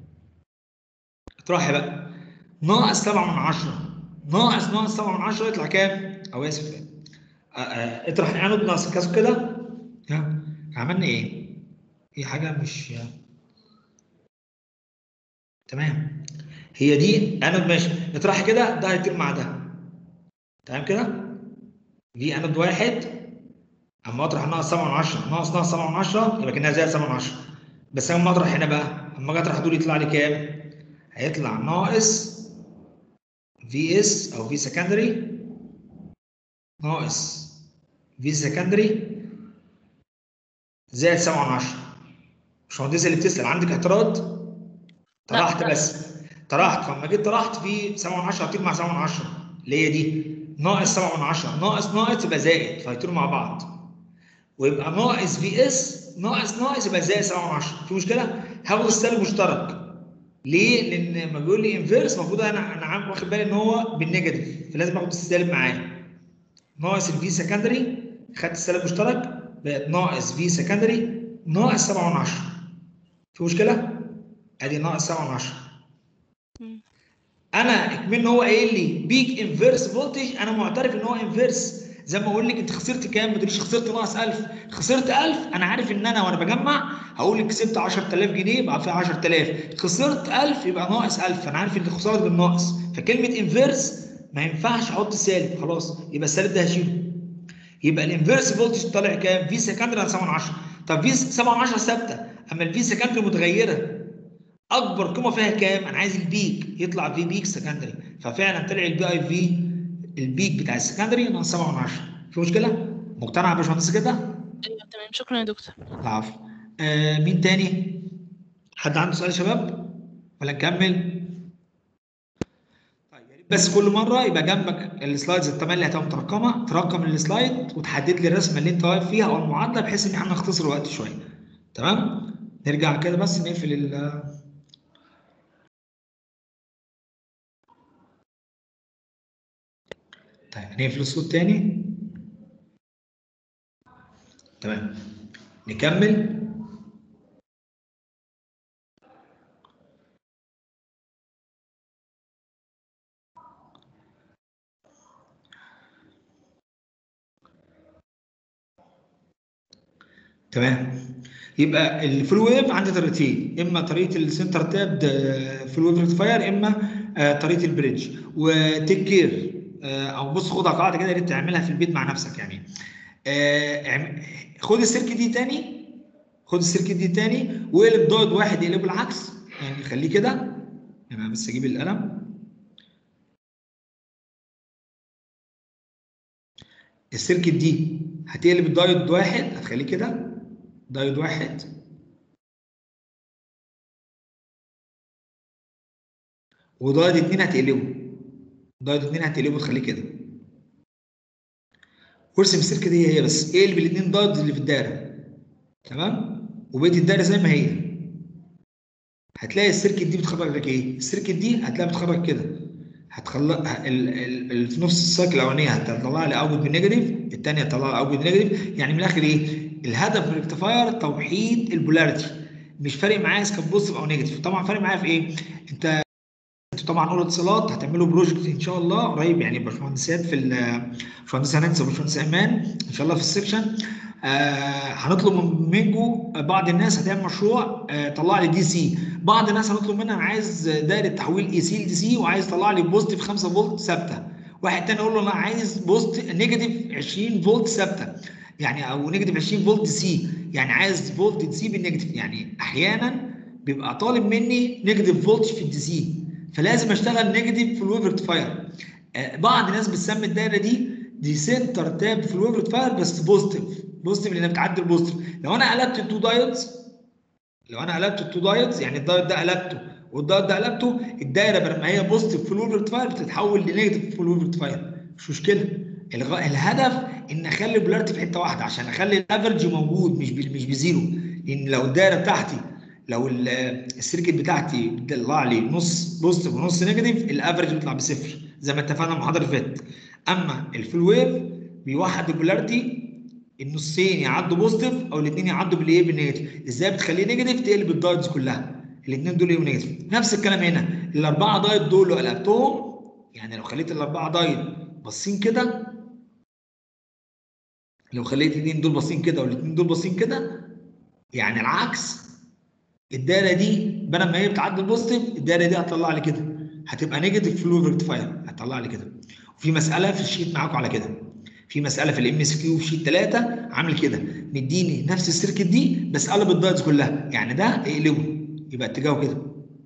اطرحي بقى ناقص 7 من 10 ناقص ناقص 7 من 10 يطلع كام؟ او اسف آه، آه، اطرح انود ناقص الكاسود كده ها، عملنا ايه؟ في حاجه مش تمام هي دي انود ماشي اطرحي كده ده هيطير مع ده تمام كده؟ دي انود واحد اما اطرح ناقص 7 من 10 ناقص ناقص 7 من 10 يبقى كانها زائد 7 من 10 بس انا لما اطرح هنا بقى اما اجي اطرح دول يطلع لي كام؟ هيطلع ناقص في اس او في سكندري ناقص في سكندري زائد 7 من 10 مش مهندسه اللي بتسال عندك اعتراض؟ طرحت لا. بس طرحت فلما جيت طرحت في 7 من 10 هطير مع 7 من 10 اللي هي دي ناقص 7 من 10 ناقص ناقص يبقى زائد فهيطيروا مع بعض ويبقى ناقص في اس ناقص ناقص يبقى زائد 7 من 10 في مشكله؟ هاخد السالب مشترك ليه؟ لان لما بيقول لي انفيرس المفروض انا انا عام واخد بالي ان هو بالنيجاتيف فلازم اخد السالب معاه ناقص الفي سكندري خدت السالب مشترك بقت ناقص في سكندري ناقص 7 من 10 في مشكله؟ ادي ناقص 7 من 10 مم. انا اكمن هو قايل لي بيك انفيرس فولتج انا معترف ان هو انفيرس زي ما اقول لك انت خسرت كام ما تقوليش خسرت ناقص 1000 خسرت 1000 انا عارف ان انا وانا بجمع هقول لك كسبت 10000 جنيه يبقى فيها 10000 خسرت 1000 يبقى ناقص 1000 انا عارف ان الخساره بالناقص فكلمه انفيرس ما ينفعش احط سالب خلاص يبقى السالب ده هشيله يبقى الانفيرس فولتج طالع كام في سكندري على 7 من 10 طب في 7 من 10 ثابته اما الفي سكندري متغيره اكبر قيمه فيها كام انا عايز البيك يطلع في بيك سكندري ففعلا طلع البي اي في البيك بتاع السكندري ناقص 7 من 10 في مشكله مقتنع يا باشمهندس كده ايوه تمام شكرا يا دكتور العفو آه مين تاني حد عنده سؤال يا شباب ولا نكمل طيب يا ريت بس كل مره يبقى جنبك السلايدز الثمانيه اللي هتبقى مترقمه ترقم السلايد وتحدد لي الرسمه اللي انت واقف فيها او المعادله بحيث ان احنا نختصر الوقت شويه تمام نرجع كده بس نقفل ال طيب هنقفل الصوت تاني تمام نكمل تمام يبقى الفول ويف عندي طريقتين اما طريقه السنتر تاب فول ويف ريكتفاير اما آه، طريقه البريدج وتيك كير او بص خدها قاعده كده يا ريت تعملها في البيت مع نفسك يعني آه، اعم- خد السيركت دي تاني خد السيركت دي تاني واقلب دايود واحد يقلبه العكس يعني خليه كده انا بس اجيب القلم السيركت دي هتقلب الدايود واحد هتخليه كده دايود واحد ودايود اتنين هتقلبه دايود اتنين هتقلبه تخليه كده وارسم السيركت دي هي بس اقلب الاتنين دايود اللي في الدايره تمام وبقيه الدايره زي ما هي هتلاقي السيركت دي بتخرج لك ايه السيركت دي هتلاقيها بتخرج كده هتخلق ال... ال... ال... في نص السايكل الاولانيه هتطلع لي اوتبوت بالنيجاتيف الثانيه هتطلع لي اوتبوت بالنيجاتيف يعني من الاخر ايه الهدف من الريكتيفاير توحيد البولاريتي مش فارق معايا اذا كان بوزيتيف او نيجاتيف طبعا فارق معايا في ايه انت انتوا طبعا اول اتصالات هتعملوا بروجكت ان شاء الله قريب يعني باشمهندسات في ال- باشمهندس هننسى وباشمهندس ايمان ان شاء الله في السكشن آه هنطلب من- منكم بعض الناس هتعمل مشروع آه طلع لي دي سي بعض الناس هنطلب منها انا عايز دايره تحويل اي سي لدي سي وعايز يطلع لي بوزيتيف 5 فولت ثابته واحد تاني يقول له انا عايز بوزيتيف نيجاتيف 20 فولت ثابته يعني او نيجاتيف 20 فولت سي يعني عايز فولت دي سي بالنيجاتيف يعني احيانا بيبقى طالب مني نيجاتيف فولت في الدي سي فلازم اشتغل نيجاتيف في الويف ريكتيفاير آه، بعض الناس بتسمي الدايره دي دي سنتر تاب في الويف ريكتيفاير بس بوزيتيف بوزيتيف لانها بتعدي البوزيتيف لو انا قلبت التو دايودز لو انا قلبت التو دايودز يعني الدايود ده قلبته والدايود ده قلبته الدايره بدل ما هي بوزيتيف في الويف ريكتيفاير بتتحول لنيجاتيف في الويف ريكتيفاير مش مشكله الغ... الهدف ان اخلي البولاريتي في حته واحده عشان اخلي الافرج موجود مش ب... مش بزيرو لان لو الدايره بتاعتي لو ال- السيركت بتاعتي بتطلع لي نص بوزيتيف ونص نيجاتيف الافرج بيطلع بصفر زي ما اتفقنا مع المحاضره اللي فاتت اما الفول ويف بيوحد البولاريتي النصين يعدوا بوزيتيف او الاثنين يعدوا بالايه بالنيجاتيف ازاي بتخليه نيجاتيف تقلب الدايتس كلها الاثنين دول يبقوا نيجاتيف نفس الكلام هنا الاربعه دايت دول لو قلبتهم يعني لو خليت الاربعه دايت باصين كده لو خليت الاثنين دول باصين كده والاثنين دول باصين كده يعني العكس الدايره دي بدل ما هي بتعدي البوزيتيف الدايره دي هتطلع لي كده هتبقى نيجاتيف فلو ريكتيفاير هتطلع لي كده وفي مساله في الشيت معاكم على كده في مساله في الام اس كيو في شيت 3 عامل كده مديني نفس السيركت دي بس قلب الدايتس كلها يعني ده اقلبه يبقى اتجاهه كده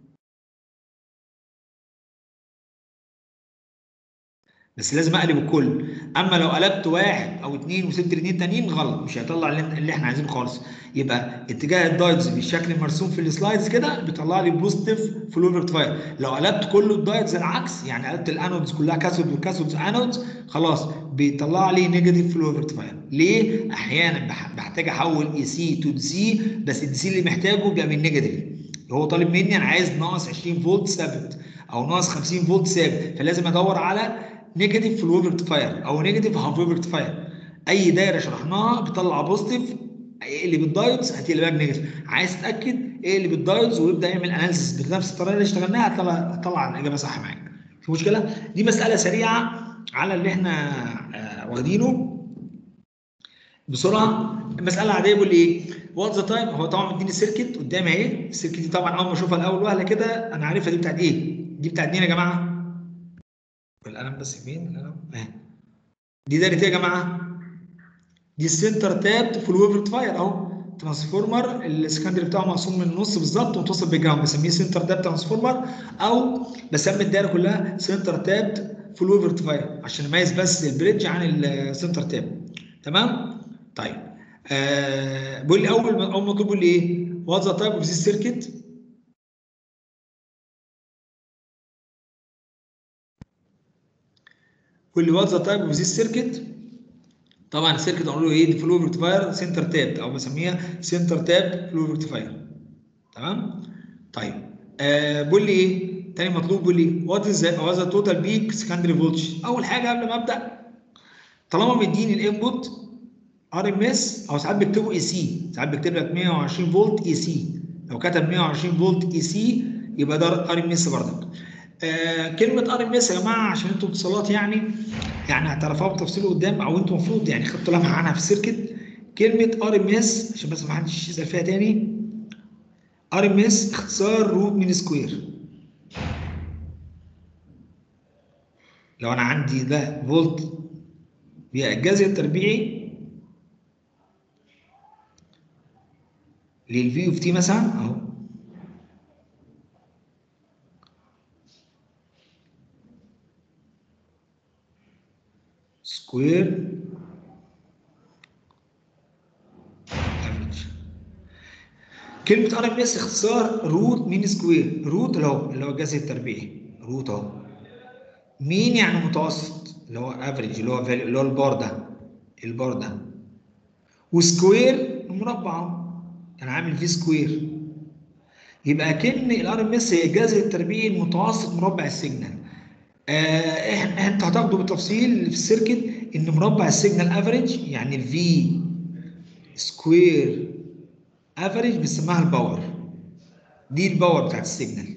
بس لازم اقلب الكل اما لو قلبت واحد او اثنين وسبت الاثنين تانيين غلط مش هيطلع اللي, اللي احنا عايزينه خالص يبقى اتجاه الدايتس بالشكل المرسوم في السلايدز كده بيطلع لي بوزيتيف فلو ريكتفاير لو قلبت كل الدايتس العكس يعني قلبت الانودز كلها كاثود والكاثودز انودز خلاص بيطلع لي نيجاتيف فلو ريكتفاير ليه احيانا بح- بحتاج احول اي سي تو دي سي بس الدي سي اللي محتاجه بيبقى من نيجاتيف هو طالب مني انا عايز ناقص 20 فولت ثابت او ناقص 50 فولت ثابت فلازم ادور على نيجاتيف فلو ريكتفاير او نيجاتيف هاف ويف ريكتفاير اي دايره شرحناها بتطلع بوزيتيف اقلب الدايودز هتقلبها نيجاتيف عايز تتاكد اقلب الدايودز ويبدا يعمل اناليسيس بنفس الطريقه اللي اشتغلناها هتطلع هتطلع الاجابه صح معاك في مشكله دي مساله سريعه على اللي احنا آه، واخدينه بسرعه المساله العاديه بيقول لي ايه وات ذا تايم هو طبعا مديني السيركت قدامي اهي السيركت دي طبعا اول ما اشوفها الاول وهله كده انا عارفها دي بتاعت ايه دي بتاعت مين يا جماعه القلم بس فين القلم اهي دي دايره ايه يا جماعه دي السنتر تاب في الويف فاير اهو ترانسفورمر السكندري بتاعه مقسوم من النص بالظبط ومتصل بالجراوند بسميه سنتر تاب ترانسفورمر او بسمي الدايره كلها سنتر تاب في الويف فاير عشان اميز بس البريدج عن السنتر تاب تمام طيب آه بيقول لي اول اول مطلوب بيقول لي ايه وات ذا تايب اوف ذيس سيركت بيقول لي وات ذا تايب اوف ذيس سيركت طبعا السيركت اقول له ايه فلو ريكتيفاير سنتر تاب او بسميها سنتر تاب فلو ريكتيفاير تمام طيب آه بيقول لي ايه تاني مطلوب بيقول لي وات از ذا توتال بيك سكندري فولتج اول حاجه قبل ما ابدا طالما مديني الانبوت ار ام اس او ساعات بيكتبوا اي سي ساعات بيكتب لك 120 فولت اي سي لو كتب 120 فولت اي سي يبقى ده ار ام اس بردك آه كلمه ار ام اس يا جماعه عشان انتوا اتصالات يعني يعني هتعرفوها بالتفصيل قدام او انتوا المفروض يعني خدتوا لمحه عنها في السيركت كلمه ار ام اس عشان بس ما حدش يسال فيها تاني ار ام اس اختصار روت مين سكوير لو انا عندي ده فولت الجذر التربيعي للفي اوف تي مثلا اهو سكوير افريج كلمة ار ام اس اختصار روت مين سكوير روت اللي هو اللي هو الجذر التربيعي روت اهو مين يعني متوسط اللي هو افريج اللي هو value، اللي هو البار ده البار ده وسكوير مربع اهو انا عامل فيه سكوير يبقى كلمة الار ام اس هي الجذر التربيعي المتوسط مربع السيجنال آه احنا انت هتاخده بالتفصيل في السيركت ان مربع السيجنال افريج يعني الفي سكوير افريج بنسميها الباور دي الباور بتاعت السيجنال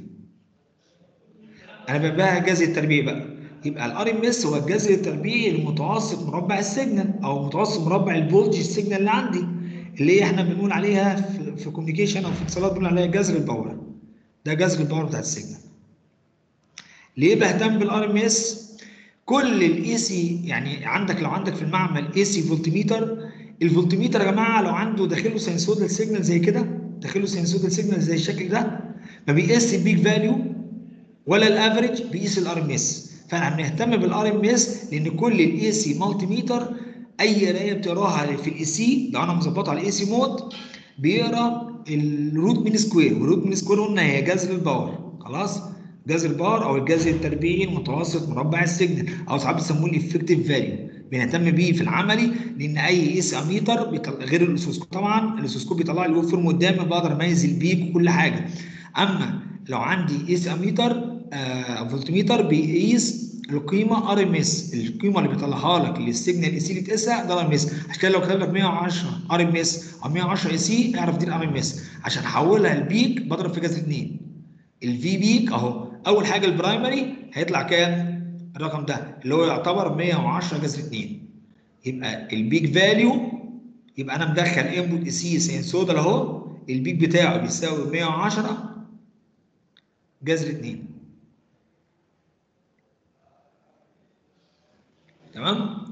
انا ببقى الجذر التربيعي بقى يبقى الار ام اس هو الجذر التربيعي المتوسط مربع السيجنال او متوسط مربع الفولتج السيجنال اللي عندي اللي هي احنا بنقول عليها في, في كوميونيكيشن او في اتصالات بنقول عليها جذر الباور ده جذر الباور بتاعت السيجنال ليه بهتم بالار ام اس كل الاي سي يعني عندك لو عندك في المعمل اي سي فولتميتر الفولتميتر يا جماعه لو عنده داخله سينسودال سيجنال زي كده داخله سينسودال سيجنال زي الشكل ده ما بيقيس البيك فاليو ولا الافريج بيقيس الار ام اس فاحنا بنهتم بالار ام اس لان كل الاي سي مالتي ميتر اي قرايه بتقراها في الاي سي لو انا مظبطه على الاي سي مود بيقرا الروت مين سكوير والروت مين سكوير قلنا هي جذر الباور خلاص جذر الباور او الجذر التربيعي المتوسط مربع السيجنال او ساعات بيسموه الافكتيف فاليو بنهتم بيه في العملي لان اي اس اميتر غير الاسوسكوب طبعا الاسوسكوب بيطلع لي ويف فورم قدامي بقدر اميز البيك وكل حاجه اما لو عندي اس اميتر آه فولتميتر بيقيس القيمه ار ام اس القيمه اللي بيطلعها لك للسيجنال اي سي اللي تقيسها ده ار ام اس عشان كده لو كتب لك 110 ار ام اس او 110 اي سي اعرف دي الار ام اس عشان احولها لبيك بضرب في جذر 2 الفي بيك اهو اول حاجه البرايمري هيطلع كام الرقم ده اللي هو يعتبر 110 جذر 2 يبقى البيك فاليو يبقى انا مدخل انبوت اي سي سينسودال اهو البيك بتاعه بيساوي 110 جذر 2 تمام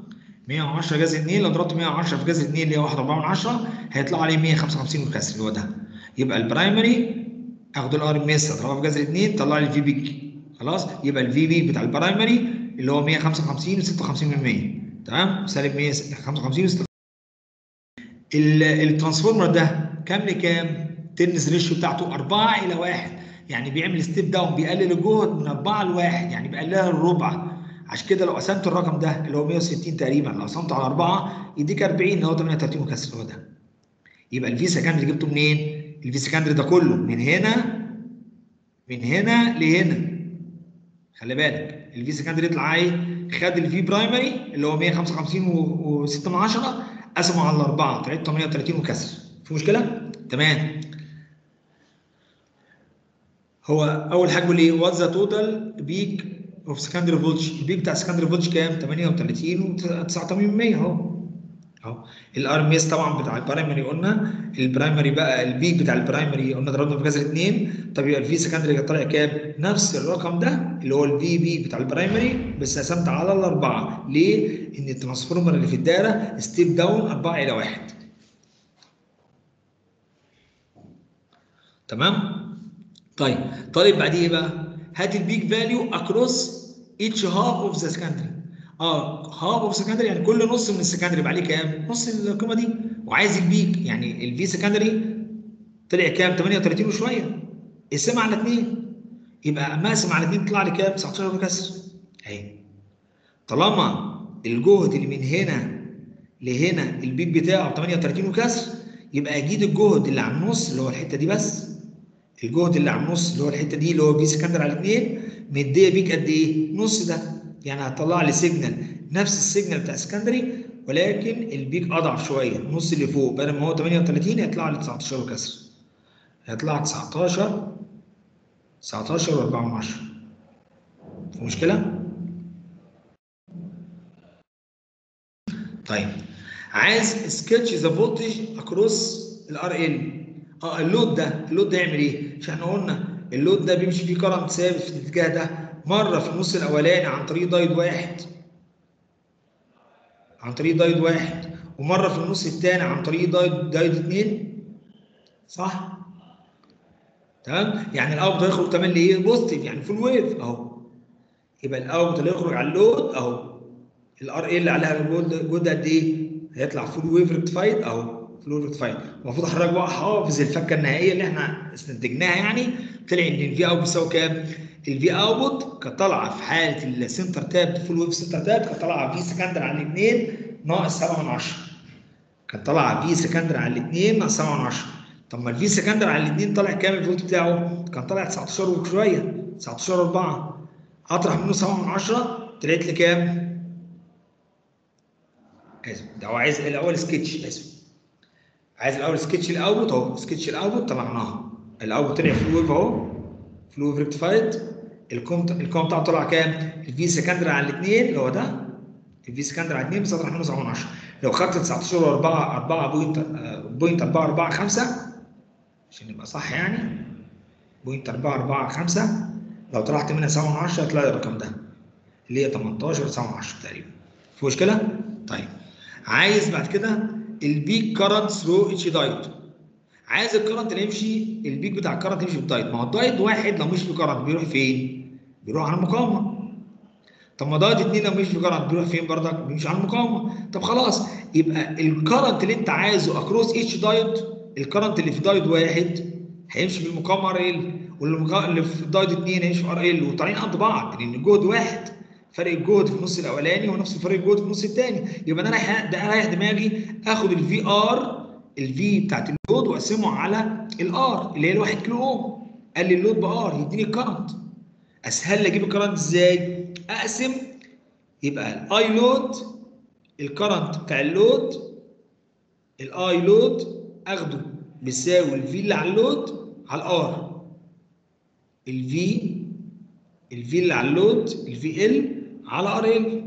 110 جذر 2 لو ضربت 110 في جذر 2 اللي هي 1.4 من 10 هيطلع لي 155 والكسر اللي هو ده يبقى البرايمري اخد الار ام اس اضربها في جذر 2 طلع لي الفي بي خلاص يبقى الفي بي بتاع البرايمري اللي هو 155 و56% تمام سالب 155 و الترانسفورمر ده كام لكام؟ تنس ريشيو بتاعته 4 الى 1 يعني بيعمل ستيب داون بيقلل الجهد من 4 ل 1 يعني بيقللها للربع عشان كده لو قسمت الرقم ده اللي هو 160 تقريبا لو قسمته على 4 يديك 40 اللي هو 38 وكسر هو ده يبقى الفي سكندري جبته منين؟ الفي سكندري ده كله من هنا من هنا لهنا خلي بالك الفي سكندري يطلع ايه؟ خد الفي برايمري اللي هو 155 و6 من 10 قسمه على الاربعه طلعت 38 وكسر في مشكله؟ تمام هو اول حاجه بيقول ايه؟ وات ذا توتال بيك اوف سكندري فولتج البيك بتاع سكندري فولتج كام؟ 38 و89% اهو اهو الار ام اس طبعا بتاع البرايمري قلنا البرايمري بقى البيك بتاع البرايمري قلنا ضربنا في جذر 2 طب يبقى الفي سكندري طالع كام؟ نفس الرقم ده اللي هو الفي بي بتاع البرايمري بس قسمت على الاربعه ليه؟ ان الترانسفورمر اللي في الدايره ستيب داون 4 الى 1 تمام؟ طيب طالب بعديه ايه بقى؟ هات البيك فاليو اكروس each half of the secondary اه هاف اوف سكندري يعني كل نص من السكندري يبقى عليه كام؟ نص القيمه دي وعايز البيك يعني الفي سكندري طلع كام؟ 38 وشويه اقسمها على 2 يبقى اما اقسم على 2 طلع لي كام؟ 19 وكسر اهي طالما الجهد اللي من هنا لهنا البيك بتاعه 38 وكسر يبقى اجيب الجهد اللي على النص اللي هو الحته دي بس الجهد اللي على النص اللي هو الحته دي اللي هو في سكندري على 2 مديه بيك قد ايه؟ نص ده يعني هتطلع لي سيجنال نفس السيجنال بتاع سكندري ولكن البيك اضعف شويه النص اللي فوق بدل ما هو 38 هيطلع لي 19 وكسر هيطلع 19 19 و4 من 10 في مشكله؟ طيب عايز سكتش ذا فولتج اكروس الار ال اه اللود ده اللود ده يعمل ايه؟ مش احنا قلنا اللود ده بيمشي فيه كرنت ثابت في الاتجاه ده مره في النص الاولاني عن طريق دايد واحد عن طريق دايد واحد ومره في النص الثاني عن طريق دايد دايد اثنين صح؟ تمام؟ يعني الاوت هيخرج تملي ايه؟ بوزيتيف يعني فول ويف اهو يبقى الاوت اللي يخرج على اللود اهو الار اي اللي عليها جهد جهد قد ايه؟ هيطلع فول ويف ريكتفايد اهو فول ويف ريكتفايد المفروض حضرتك بقى حافظ الفكه النهائيه اللي احنا استنتجناها يعني طلع ان الفي اوت بيساوي كام؟ الفي اوتبوت كانت طالعه في حاله السنتر تاب فول ويف سنتر تاب كانت طالعه في سكندر على الاثنين ناقص 7 من 10 كانت طالعه في سكندر على الاثنين ناقص 7 من 10 طب ما الفي سكندر على الاثنين طالع كام الفولت بتاعه؟ كان طالع 19 وشويه 19 4 اطرح منه 7 من 10 طلعت لي كام؟ اسف ده هو عايز الاول سكتش اسف عايز الاول سكتش الاوت اهو سكتش الاوت طلعناها الاوت طلع فول ويف اهو فول ويف ريكتفايد الكوم الكوم بتاعه طلع كام؟ الفي سكندري على الاثنين اللي هو ده الفي سكندري على الاثنين بيطلع منه 7 من 10 لو خدت 19 و4 4 بوينت بوينت 4 4 5 عشان يبقى صح يعني بوينت 4 4 5 لو طلعت منها 7 من 10 هتلاقي الرقم ده اللي هي 18 7 من 10 تقريبا في مشكله؟ طيب عايز بعد كده البيك كارنت ثرو اتش دايت عايز الكرنت اللي يمشي البيك بتاع الكرنت يمشي بالدايت ما هو الدايت واحد لو مش في كرنت بيروح فين؟ بيروح على المقاومه طب ما دايت اتنين لو مش في كرنت بيروح فين برضك؟ بيمشي على المقاومه طب خلاص يبقى الكرنت اللي انت عايزه اكروس اتش دايت الكرنت اللي في دايت واحد هيمشي في المقاومه ار ال واللي في دايت اتنين هيمشي في ار ال وطالعين قد بعض لان الجهد واحد فرق الجهد في النص الاولاني ونفس فرق الجهد في النص الثاني يبقى انا رايح ده رايح دماغي اخد الفي ار الفي بتاعت اللود واقسمه على الار اللي هي الواحد كيلو اوم قال لي اللود بار يديني الكرنت اسهل لي اجيب الكرنت ازاي؟ اقسم يبقى الاي لود الكرنت بتاع اللود الاي لود اخده بيساوي الفي اللي على اللود على الار الفي الفي اللي على اللود الفي ال على ار ال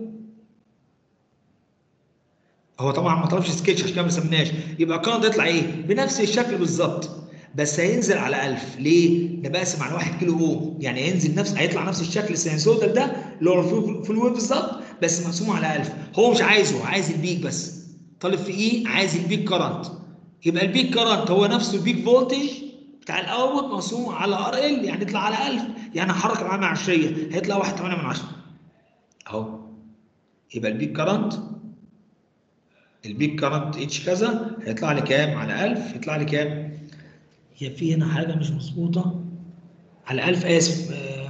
هو طبعا ما طلبش سكتش عشان كده ما سمناش يبقى الكرنت يطلع ايه؟ بنفس الشكل بالظبط بس هينزل على 1000 ليه؟ ده بقسم على 1 كيلو اوم يعني هينزل نفس هيطلع نفس الشكل السينسودال ده اللي هو فول ويف بالظبط بس مقسومه على 1000 هو مش عايزه عايز البيك بس طالب في ايه عايز البيك كرنت يبقى البيك كرنت هو نفسه البيك فولتج بتاع الاوت مقسوم على ار ال يعني يطلع على 1000 يعني حركه العامه عشريه هيطلع 1.8 من 10 اهو يبقى البيك كرنت البيك كرنت اتش كذا هيطلع لي كام على 1000 يطلع لي كام هي في هنا حاجه مش مظبوطه على 1000 اسف آه.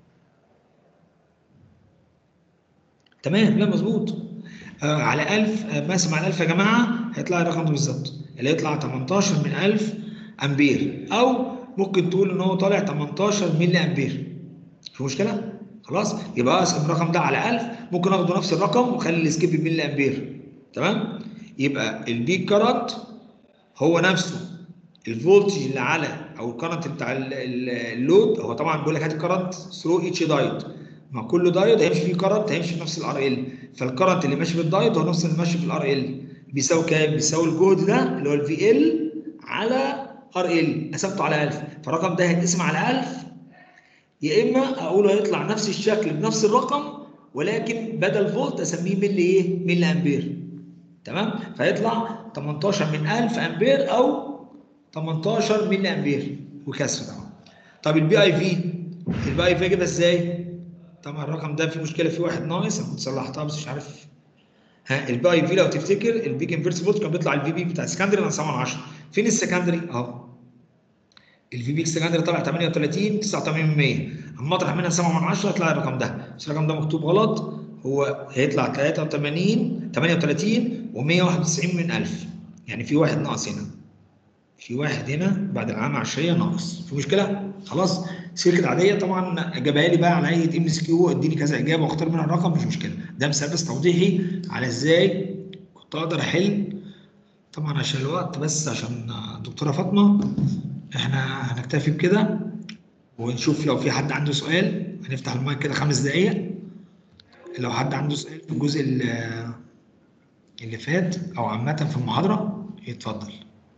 تمام لا مظبوط آه على 1000 آه مقسم على 1000 يا جماعه هيطلع الرقم ده بالظبط اللي يطلع 18 من 1000 امبير او ممكن تقول ان هو طالع 18 ملي امبير في مشكله خلاص يبقى اقسم الرقم ده على 1000 ممكن اخده نفس الرقم واخلي السكيب ملي امبير تمام يبقى البيك كرنت هو نفسه الفولتج اللي على او الكرنت بتاع ال- ال- اللود هو طبعا بيقول لك هات الكرنت ثرو اتش دايود ما كل دايود هيمشي فيه كرنت هيمشي في نفس الار ال فالكرنت اللي ماشي في الدايود هو نفس اللي ماشي في الار ال بيساوي كام؟ بيساوي الجهد ده اللي هو الفي ال على ار ال قسمته على 1000 فالرقم ده هيتقسم على 1000 يا اما اقول هيطلع نفس الشكل بنفس الرقم ولكن بدل فولت اسميه ملي ايه؟ ملي امبير تمام؟ فيطلع 18 من 1000 امبير او 18 ملي امبير وكسر طبعا طب البي اي في البي اي في اجيبها ازاي؟ طبعا الرقم ده فيه مشكله فيه واحد ناقص انا كنت صلحتها بس مش عارف ها البي اي في لو تفتكر البيك انفيرس فولت كان بيطلع الفي بي بتاع السكندري انا 7 من 10 فين السكندري؟ اهو الفي بي السكندري طلع 38 89 اما اطرح منها 7 من 10 يطلع الرقم ده بس الرقم ده مكتوب غلط هو هيطلع 83 38 و191 من 1000 يعني في واحد ناقص هنا في واحد هنا بعد العلامه عشريه ناقص في مشكله خلاص سلكه عاديه طبعا جابها لي بقى على هيئه ام اس كيو اديني كذا اجابه واختار منها الرقم مش مشكله ده مثال بس توضيحي على ازاي كنت اقدر احل طبعا عشان الوقت بس عشان الدكتوره فاطمه احنا هنكتفي بكده ونشوف لو في حد عنده سؤال هنفتح المايك كده خمس دقايق لو حد عنده سؤال في الجزء اللي اللي فات او عامه في المحاضره يتفضل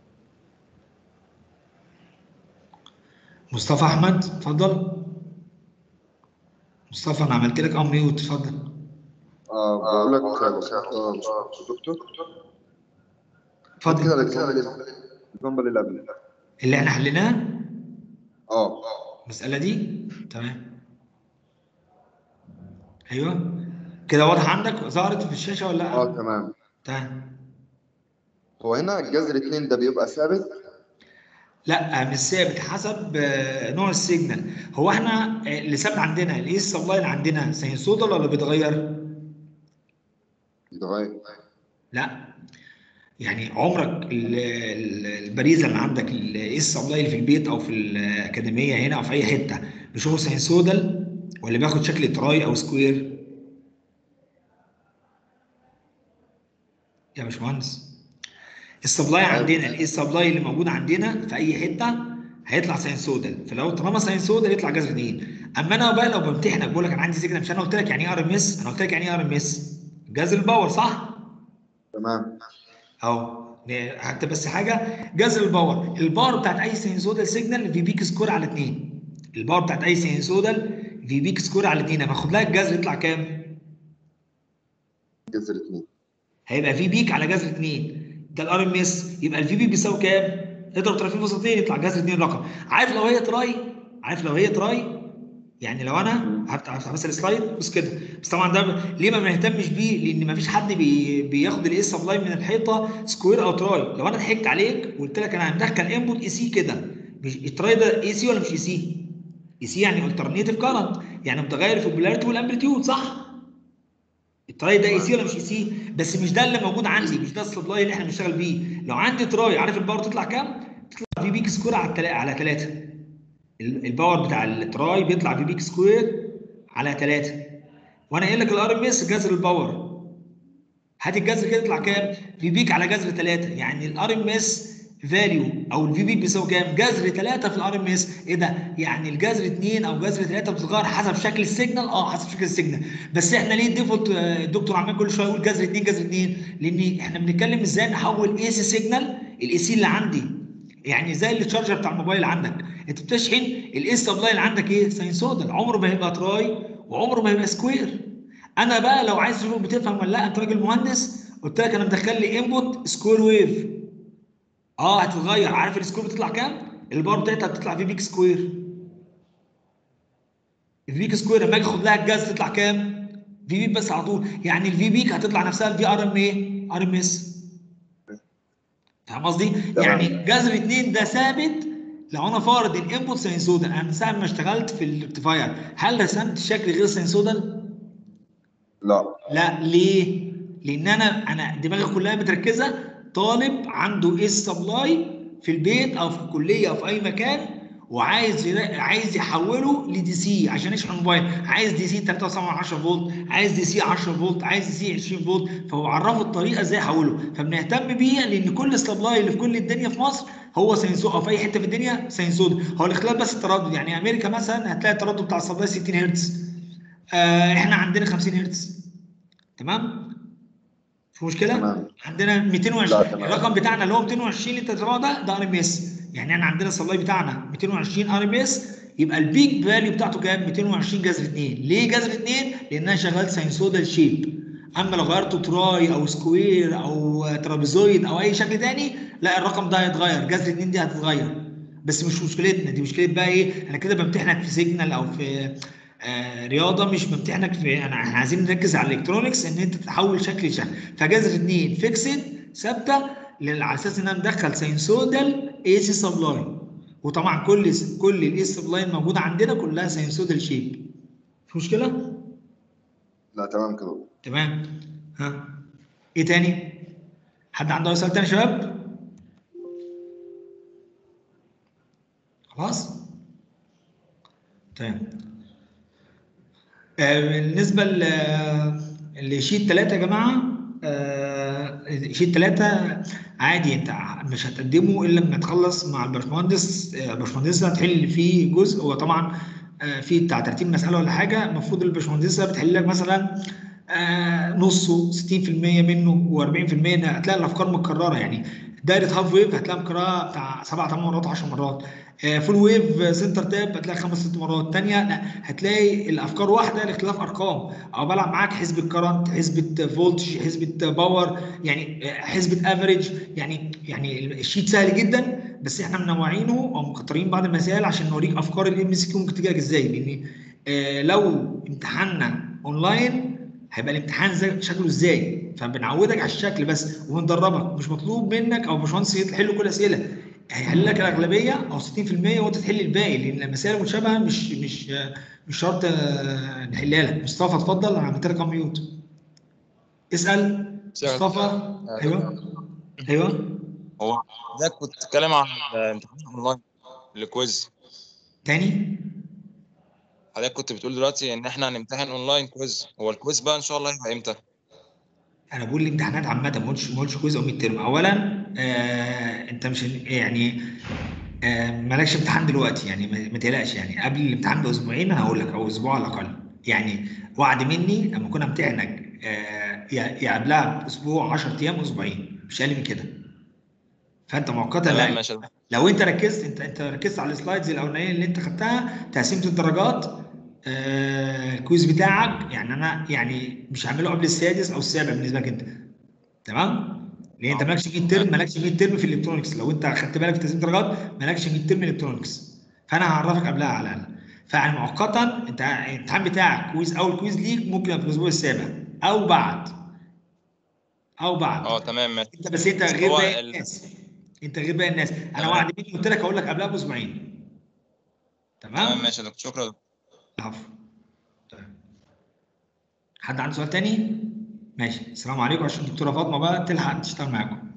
مصطفى احمد اتفضل مصطفى انا عملت لك اه ميوت اتفضل اه بقول لك آه، دكتور اتفضل كده الاكزامبل الاكزامبل اللي قبل اللي احنا حليناه اه المساله دي تمام ايوه كده واضح عندك ظهرت في الشاشه ولا لا اه تمام تمام هو هنا الجذر اتنين ده بيبقى ثابت لا مش ثابت حسب آه، نوع السيجنال هو احنا آه، اللي ثابت عندنا الايه السبلاي اللي عندنا ساينسودال ولا بيتغير يتغير لا يعني عمرك ال- ال- البريزه اللي عندك الايه السبلاي اللي في البيت او في الاكاديميه هنا او في اي حته بيشوفه ساينسودال ولا بياخد شكل تراي او سكوير يا باشمهندس السبلاي عندنا الايه السبلاي اللي موجود عندنا في اي حته هيطلع ساينسودال فلو طالما ساينسودال يطلع جذر اتنين اما انا بقى لو بمتحنك بقول لك انا عندي سيجنال مش انا قلت لك يعني ايه ار ام اس انا قلت لك يعني ايه ار ام اس جذر الباور صح تمام اهو هكتب بس حاجه جذر الباور الباور بتاعت اي سينسودال سيجنال في بيك سكور على 2 الباور بتاعت اي سينسودال في بيك سكور على 2 اما اخد لها الجذر يطلع كام جذر اتنين هيبقى في بيك على جذر 2 ده الار ام اس يبقى الفي بي بيساوي كام اضرب طرفين وسطين يطلع جذر 2 رقم عارف لو هي تراي عارف لو هي تراي يعني لو انا هفتح هفتح بس السلايد بص كده بس طبعا ده ليه ما بنهتمش بيه لان ما فيش حد بي بياخد الايه سبلاي من الحيطه سكوير او تراي لو انا ضحكت عليك وقلت لك انا هندخل انبوت اي سي كده مش التراي ده اي سي ولا مش اي سي اي سي يعني الترنيتيف كارنت يعني متغير في البولاريتي والامبليتيود صح التراي ده اي سي ولا مش اي سي بس مش ده اللي موجود عندي مش ده السبلاي اللي احنا بنشتغل بيه لو عندي تراي عارف الباور تطلع كام تطلع في بيك سكوير على التلا... على 3 الباور بتاع التراي بيطلع في بيك سكوير على 3 وانا قايل لك الار ام اس جذر الباور هات الجذر كده يطلع كام في بيك على جذر 3 يعني الار ام اس فاليو او الفي بيك بيساوي كام جذر 3 في الار ام اس ايه ده يعني الجذر 2 او جذر 3 بتتغير حسب شكل السيجنال اه حسب شكل السيجنال بس احنا ليه الديفولت آه، الدكتور عمال كل شويه يقول جذر 2 جذر 2 لان احنا بنتكلم ازاي نحول اي سي سيجنال الاي سي اللي عندي يعني زي التشارجر بتاع الموبايل عندك انت بتشحن الاي سبلاي اللي عندك ايه ساينسودال عمره ما هيبقى تراي وعمره ما هيبقى سكوير انا بقى لو عايز تشوف بتفهم ولا لا انت راجل مهندس قلت لك انا مدخل لي انبوت سكوير ويف اه هتتغير عارف السكوير بتطلع كام البار بتاعتها بتطلع في بيك سكوير الفيك سكوير لما اجي اخد لها الجاز تطلع كام في بيك بس على طول يعني الفي بيك هتطلع نفسها الفي ار ام ايه ار ام اس فاهم قصدي يعني جذر 2 ده ثابت لو انا فارض الانبوت ساينسودال انا من ساعه ما اشتغلت في الريكتيفاير هل رسمت شكل غير ساينسودال لا لا ليه لان انا انا دماغي كلها متركزه طالب عنده ايه سبلاي في البيت او في الكليه او في اي مكان وعايز يلا- عايز يحوله لدي سي عشان يشحن موبايل عايز دي سي 3.7 10 فولت عايز دي سي 10 فولت عايز دي سي 20 فولت فهو عرفه الطريقه ازاي يحوله فبنهتم بيها لان كل السبلاي اللي في كل الدنيا في مصر هو سينسو او في اي حته في الدنيا سينسود هو الاختلاف بس التردد يعني امريكا مثلا هتلاقي التردد بتاع السبلاي 60 هرتز آه احنا عندنا 50 هرتز تمام في مشكله تمام عندنا 220 لا، تمام. الرقم بتاعنا اللي هو 220 اللي انت بتتابعه ده ده ار ام اس يعني احنا عندنا السبلاي بتاعنا 220 ار ام اس يبقى البيك فاليو بتاعته كام 220 جذر 2 ليه جذر 2 لان انا شغال ساينسودال شيب اما لو غيرته تراي او سكوير او ترابيزويد او اي شكل تاني لا الرقم ده هيتغير جذر 2 دي هتتغير بس مش مشكلتنا دي مشكله بقى ايه انا كده بمتحنك في سيجنال او في آه رياضه مش بمتحنك في انا احنا عايزين نركز على الالكترونكس ان انت تحول شكل لشكل فجذر 2 فيكسد ثابته لل- على اساس ان انا مدخل ساينسودال اي سي سبلاي وطبعا كل كل الاي سبلاي الموجوده عندنا كلها ساينسودال شيب في مشكله؟ لا تمام كده تمام ها ايه تاني؟ حد عنده أي سؤال تاني يا شباب؟ خلاص؟ تمام آه، بالنسبة ل- لشيت ثلاثة يا جماعة آه، شيت ثلاثة عادي انت مش هتقدمه الا لما تخلص مع الباشمهندس آه، الباشمهندسة هتحل فيه جزء هو طبعا آه، في بتاع 30 مسألة ولا حاجة المفروض الباشمهندسة بتحل لك مثلا آه، نصه 60% منه و40% هتلاقي الافكار متكرره يعني دايره هاف ويف هتلاقيها مكرره بتاع 7 8 مرات 10 مرات آه، فول ويف سنتر تاب هتلاقي خمس ست مرات تانية لا هتلاقي الافكار واحده لاختلاف ارقام او بلعب معاك حسبه كرنت حسبه فولتج حسبه باور يعني آه، حسبه افريج يعني يعني الشيت سهل جدا بس احنا منوعينه او مكترين بعض المسائل عشان نوريك افكار الام سي كيو ممكن تجيلك ازاي لان آه، لو امتحاننا اونلاين هيبقى الامتحان زي شكله ازاي فبنعودك على الشكل بس وبندربك مش مطلوب منك او باشمهندس يحل كل الاسئله هيحل لك الاغلبيه او 60% وانت تحل الباقي لان المسائل المتشابهه مش مش مش شرط آه، نحلها لك مصطفى اتفضل انا عملت لك ميوت اسال مصطفى ايوه ايوه هو ده كنت بتتكلم عن الامتحان اونلاين الكويز تاني حضرتك كنت بتقول دلوقتي ان احنا هنمتحن اونلاين كويز هو الكويز بقى ان شاء الله هيبقى امتى؟ انا بقول الامتحانات عامه ما قلتش ما قلتش كويز او ميد ترم اولا آه انت مش يعني آه مالكش امتحان دلوقتي يعني ما ما تقلقش يعني قبل الامتحان باسبوعين انا هقول لك او اسبوع على الاقل يعني وعد مني لما اكون امتحنك آه يا يا قبلها باسبوع 10 ايام اسبوعين مش اقل من كده فانت مؤقتا تمام لا ماشي لو انت ركزت انت انت ركزت على السلايدز الاولانيه اللي انت خدتها تقسيمه الدرجات آه الكويز بتاعك يعني انا يعني مش هعمله قبل السادس او السابع بالنسبه لك انت تمام؟ لان انت مالكش 100 ترم مالكش 100 ترم في الالكترونكس لو انت خدت بالك في تقسيم الدرجات مالكش 100 ترم الكترونكس فانا هعرفك قبلها على الاقل فيعني مؤقتا انت الامتحان بتاعك كويز اول كويز ليك ممكن يبقى في الاسبوع السابع او بعد او بعد اه تمام ماشي انت بس انت غير هو باقي ال- الناس انت غير باقي الناس انا تمام. وعد مني قلت لك هقول لك قبلها باسبوعين تمام تمام ماشي يا دكتور شكرا يا دكتور. العفو طيب. حد عنده سؤال تاني ماشي السلام عليكم عشان الدكتوره فاطمه بقى تلحق تشتغل معاكم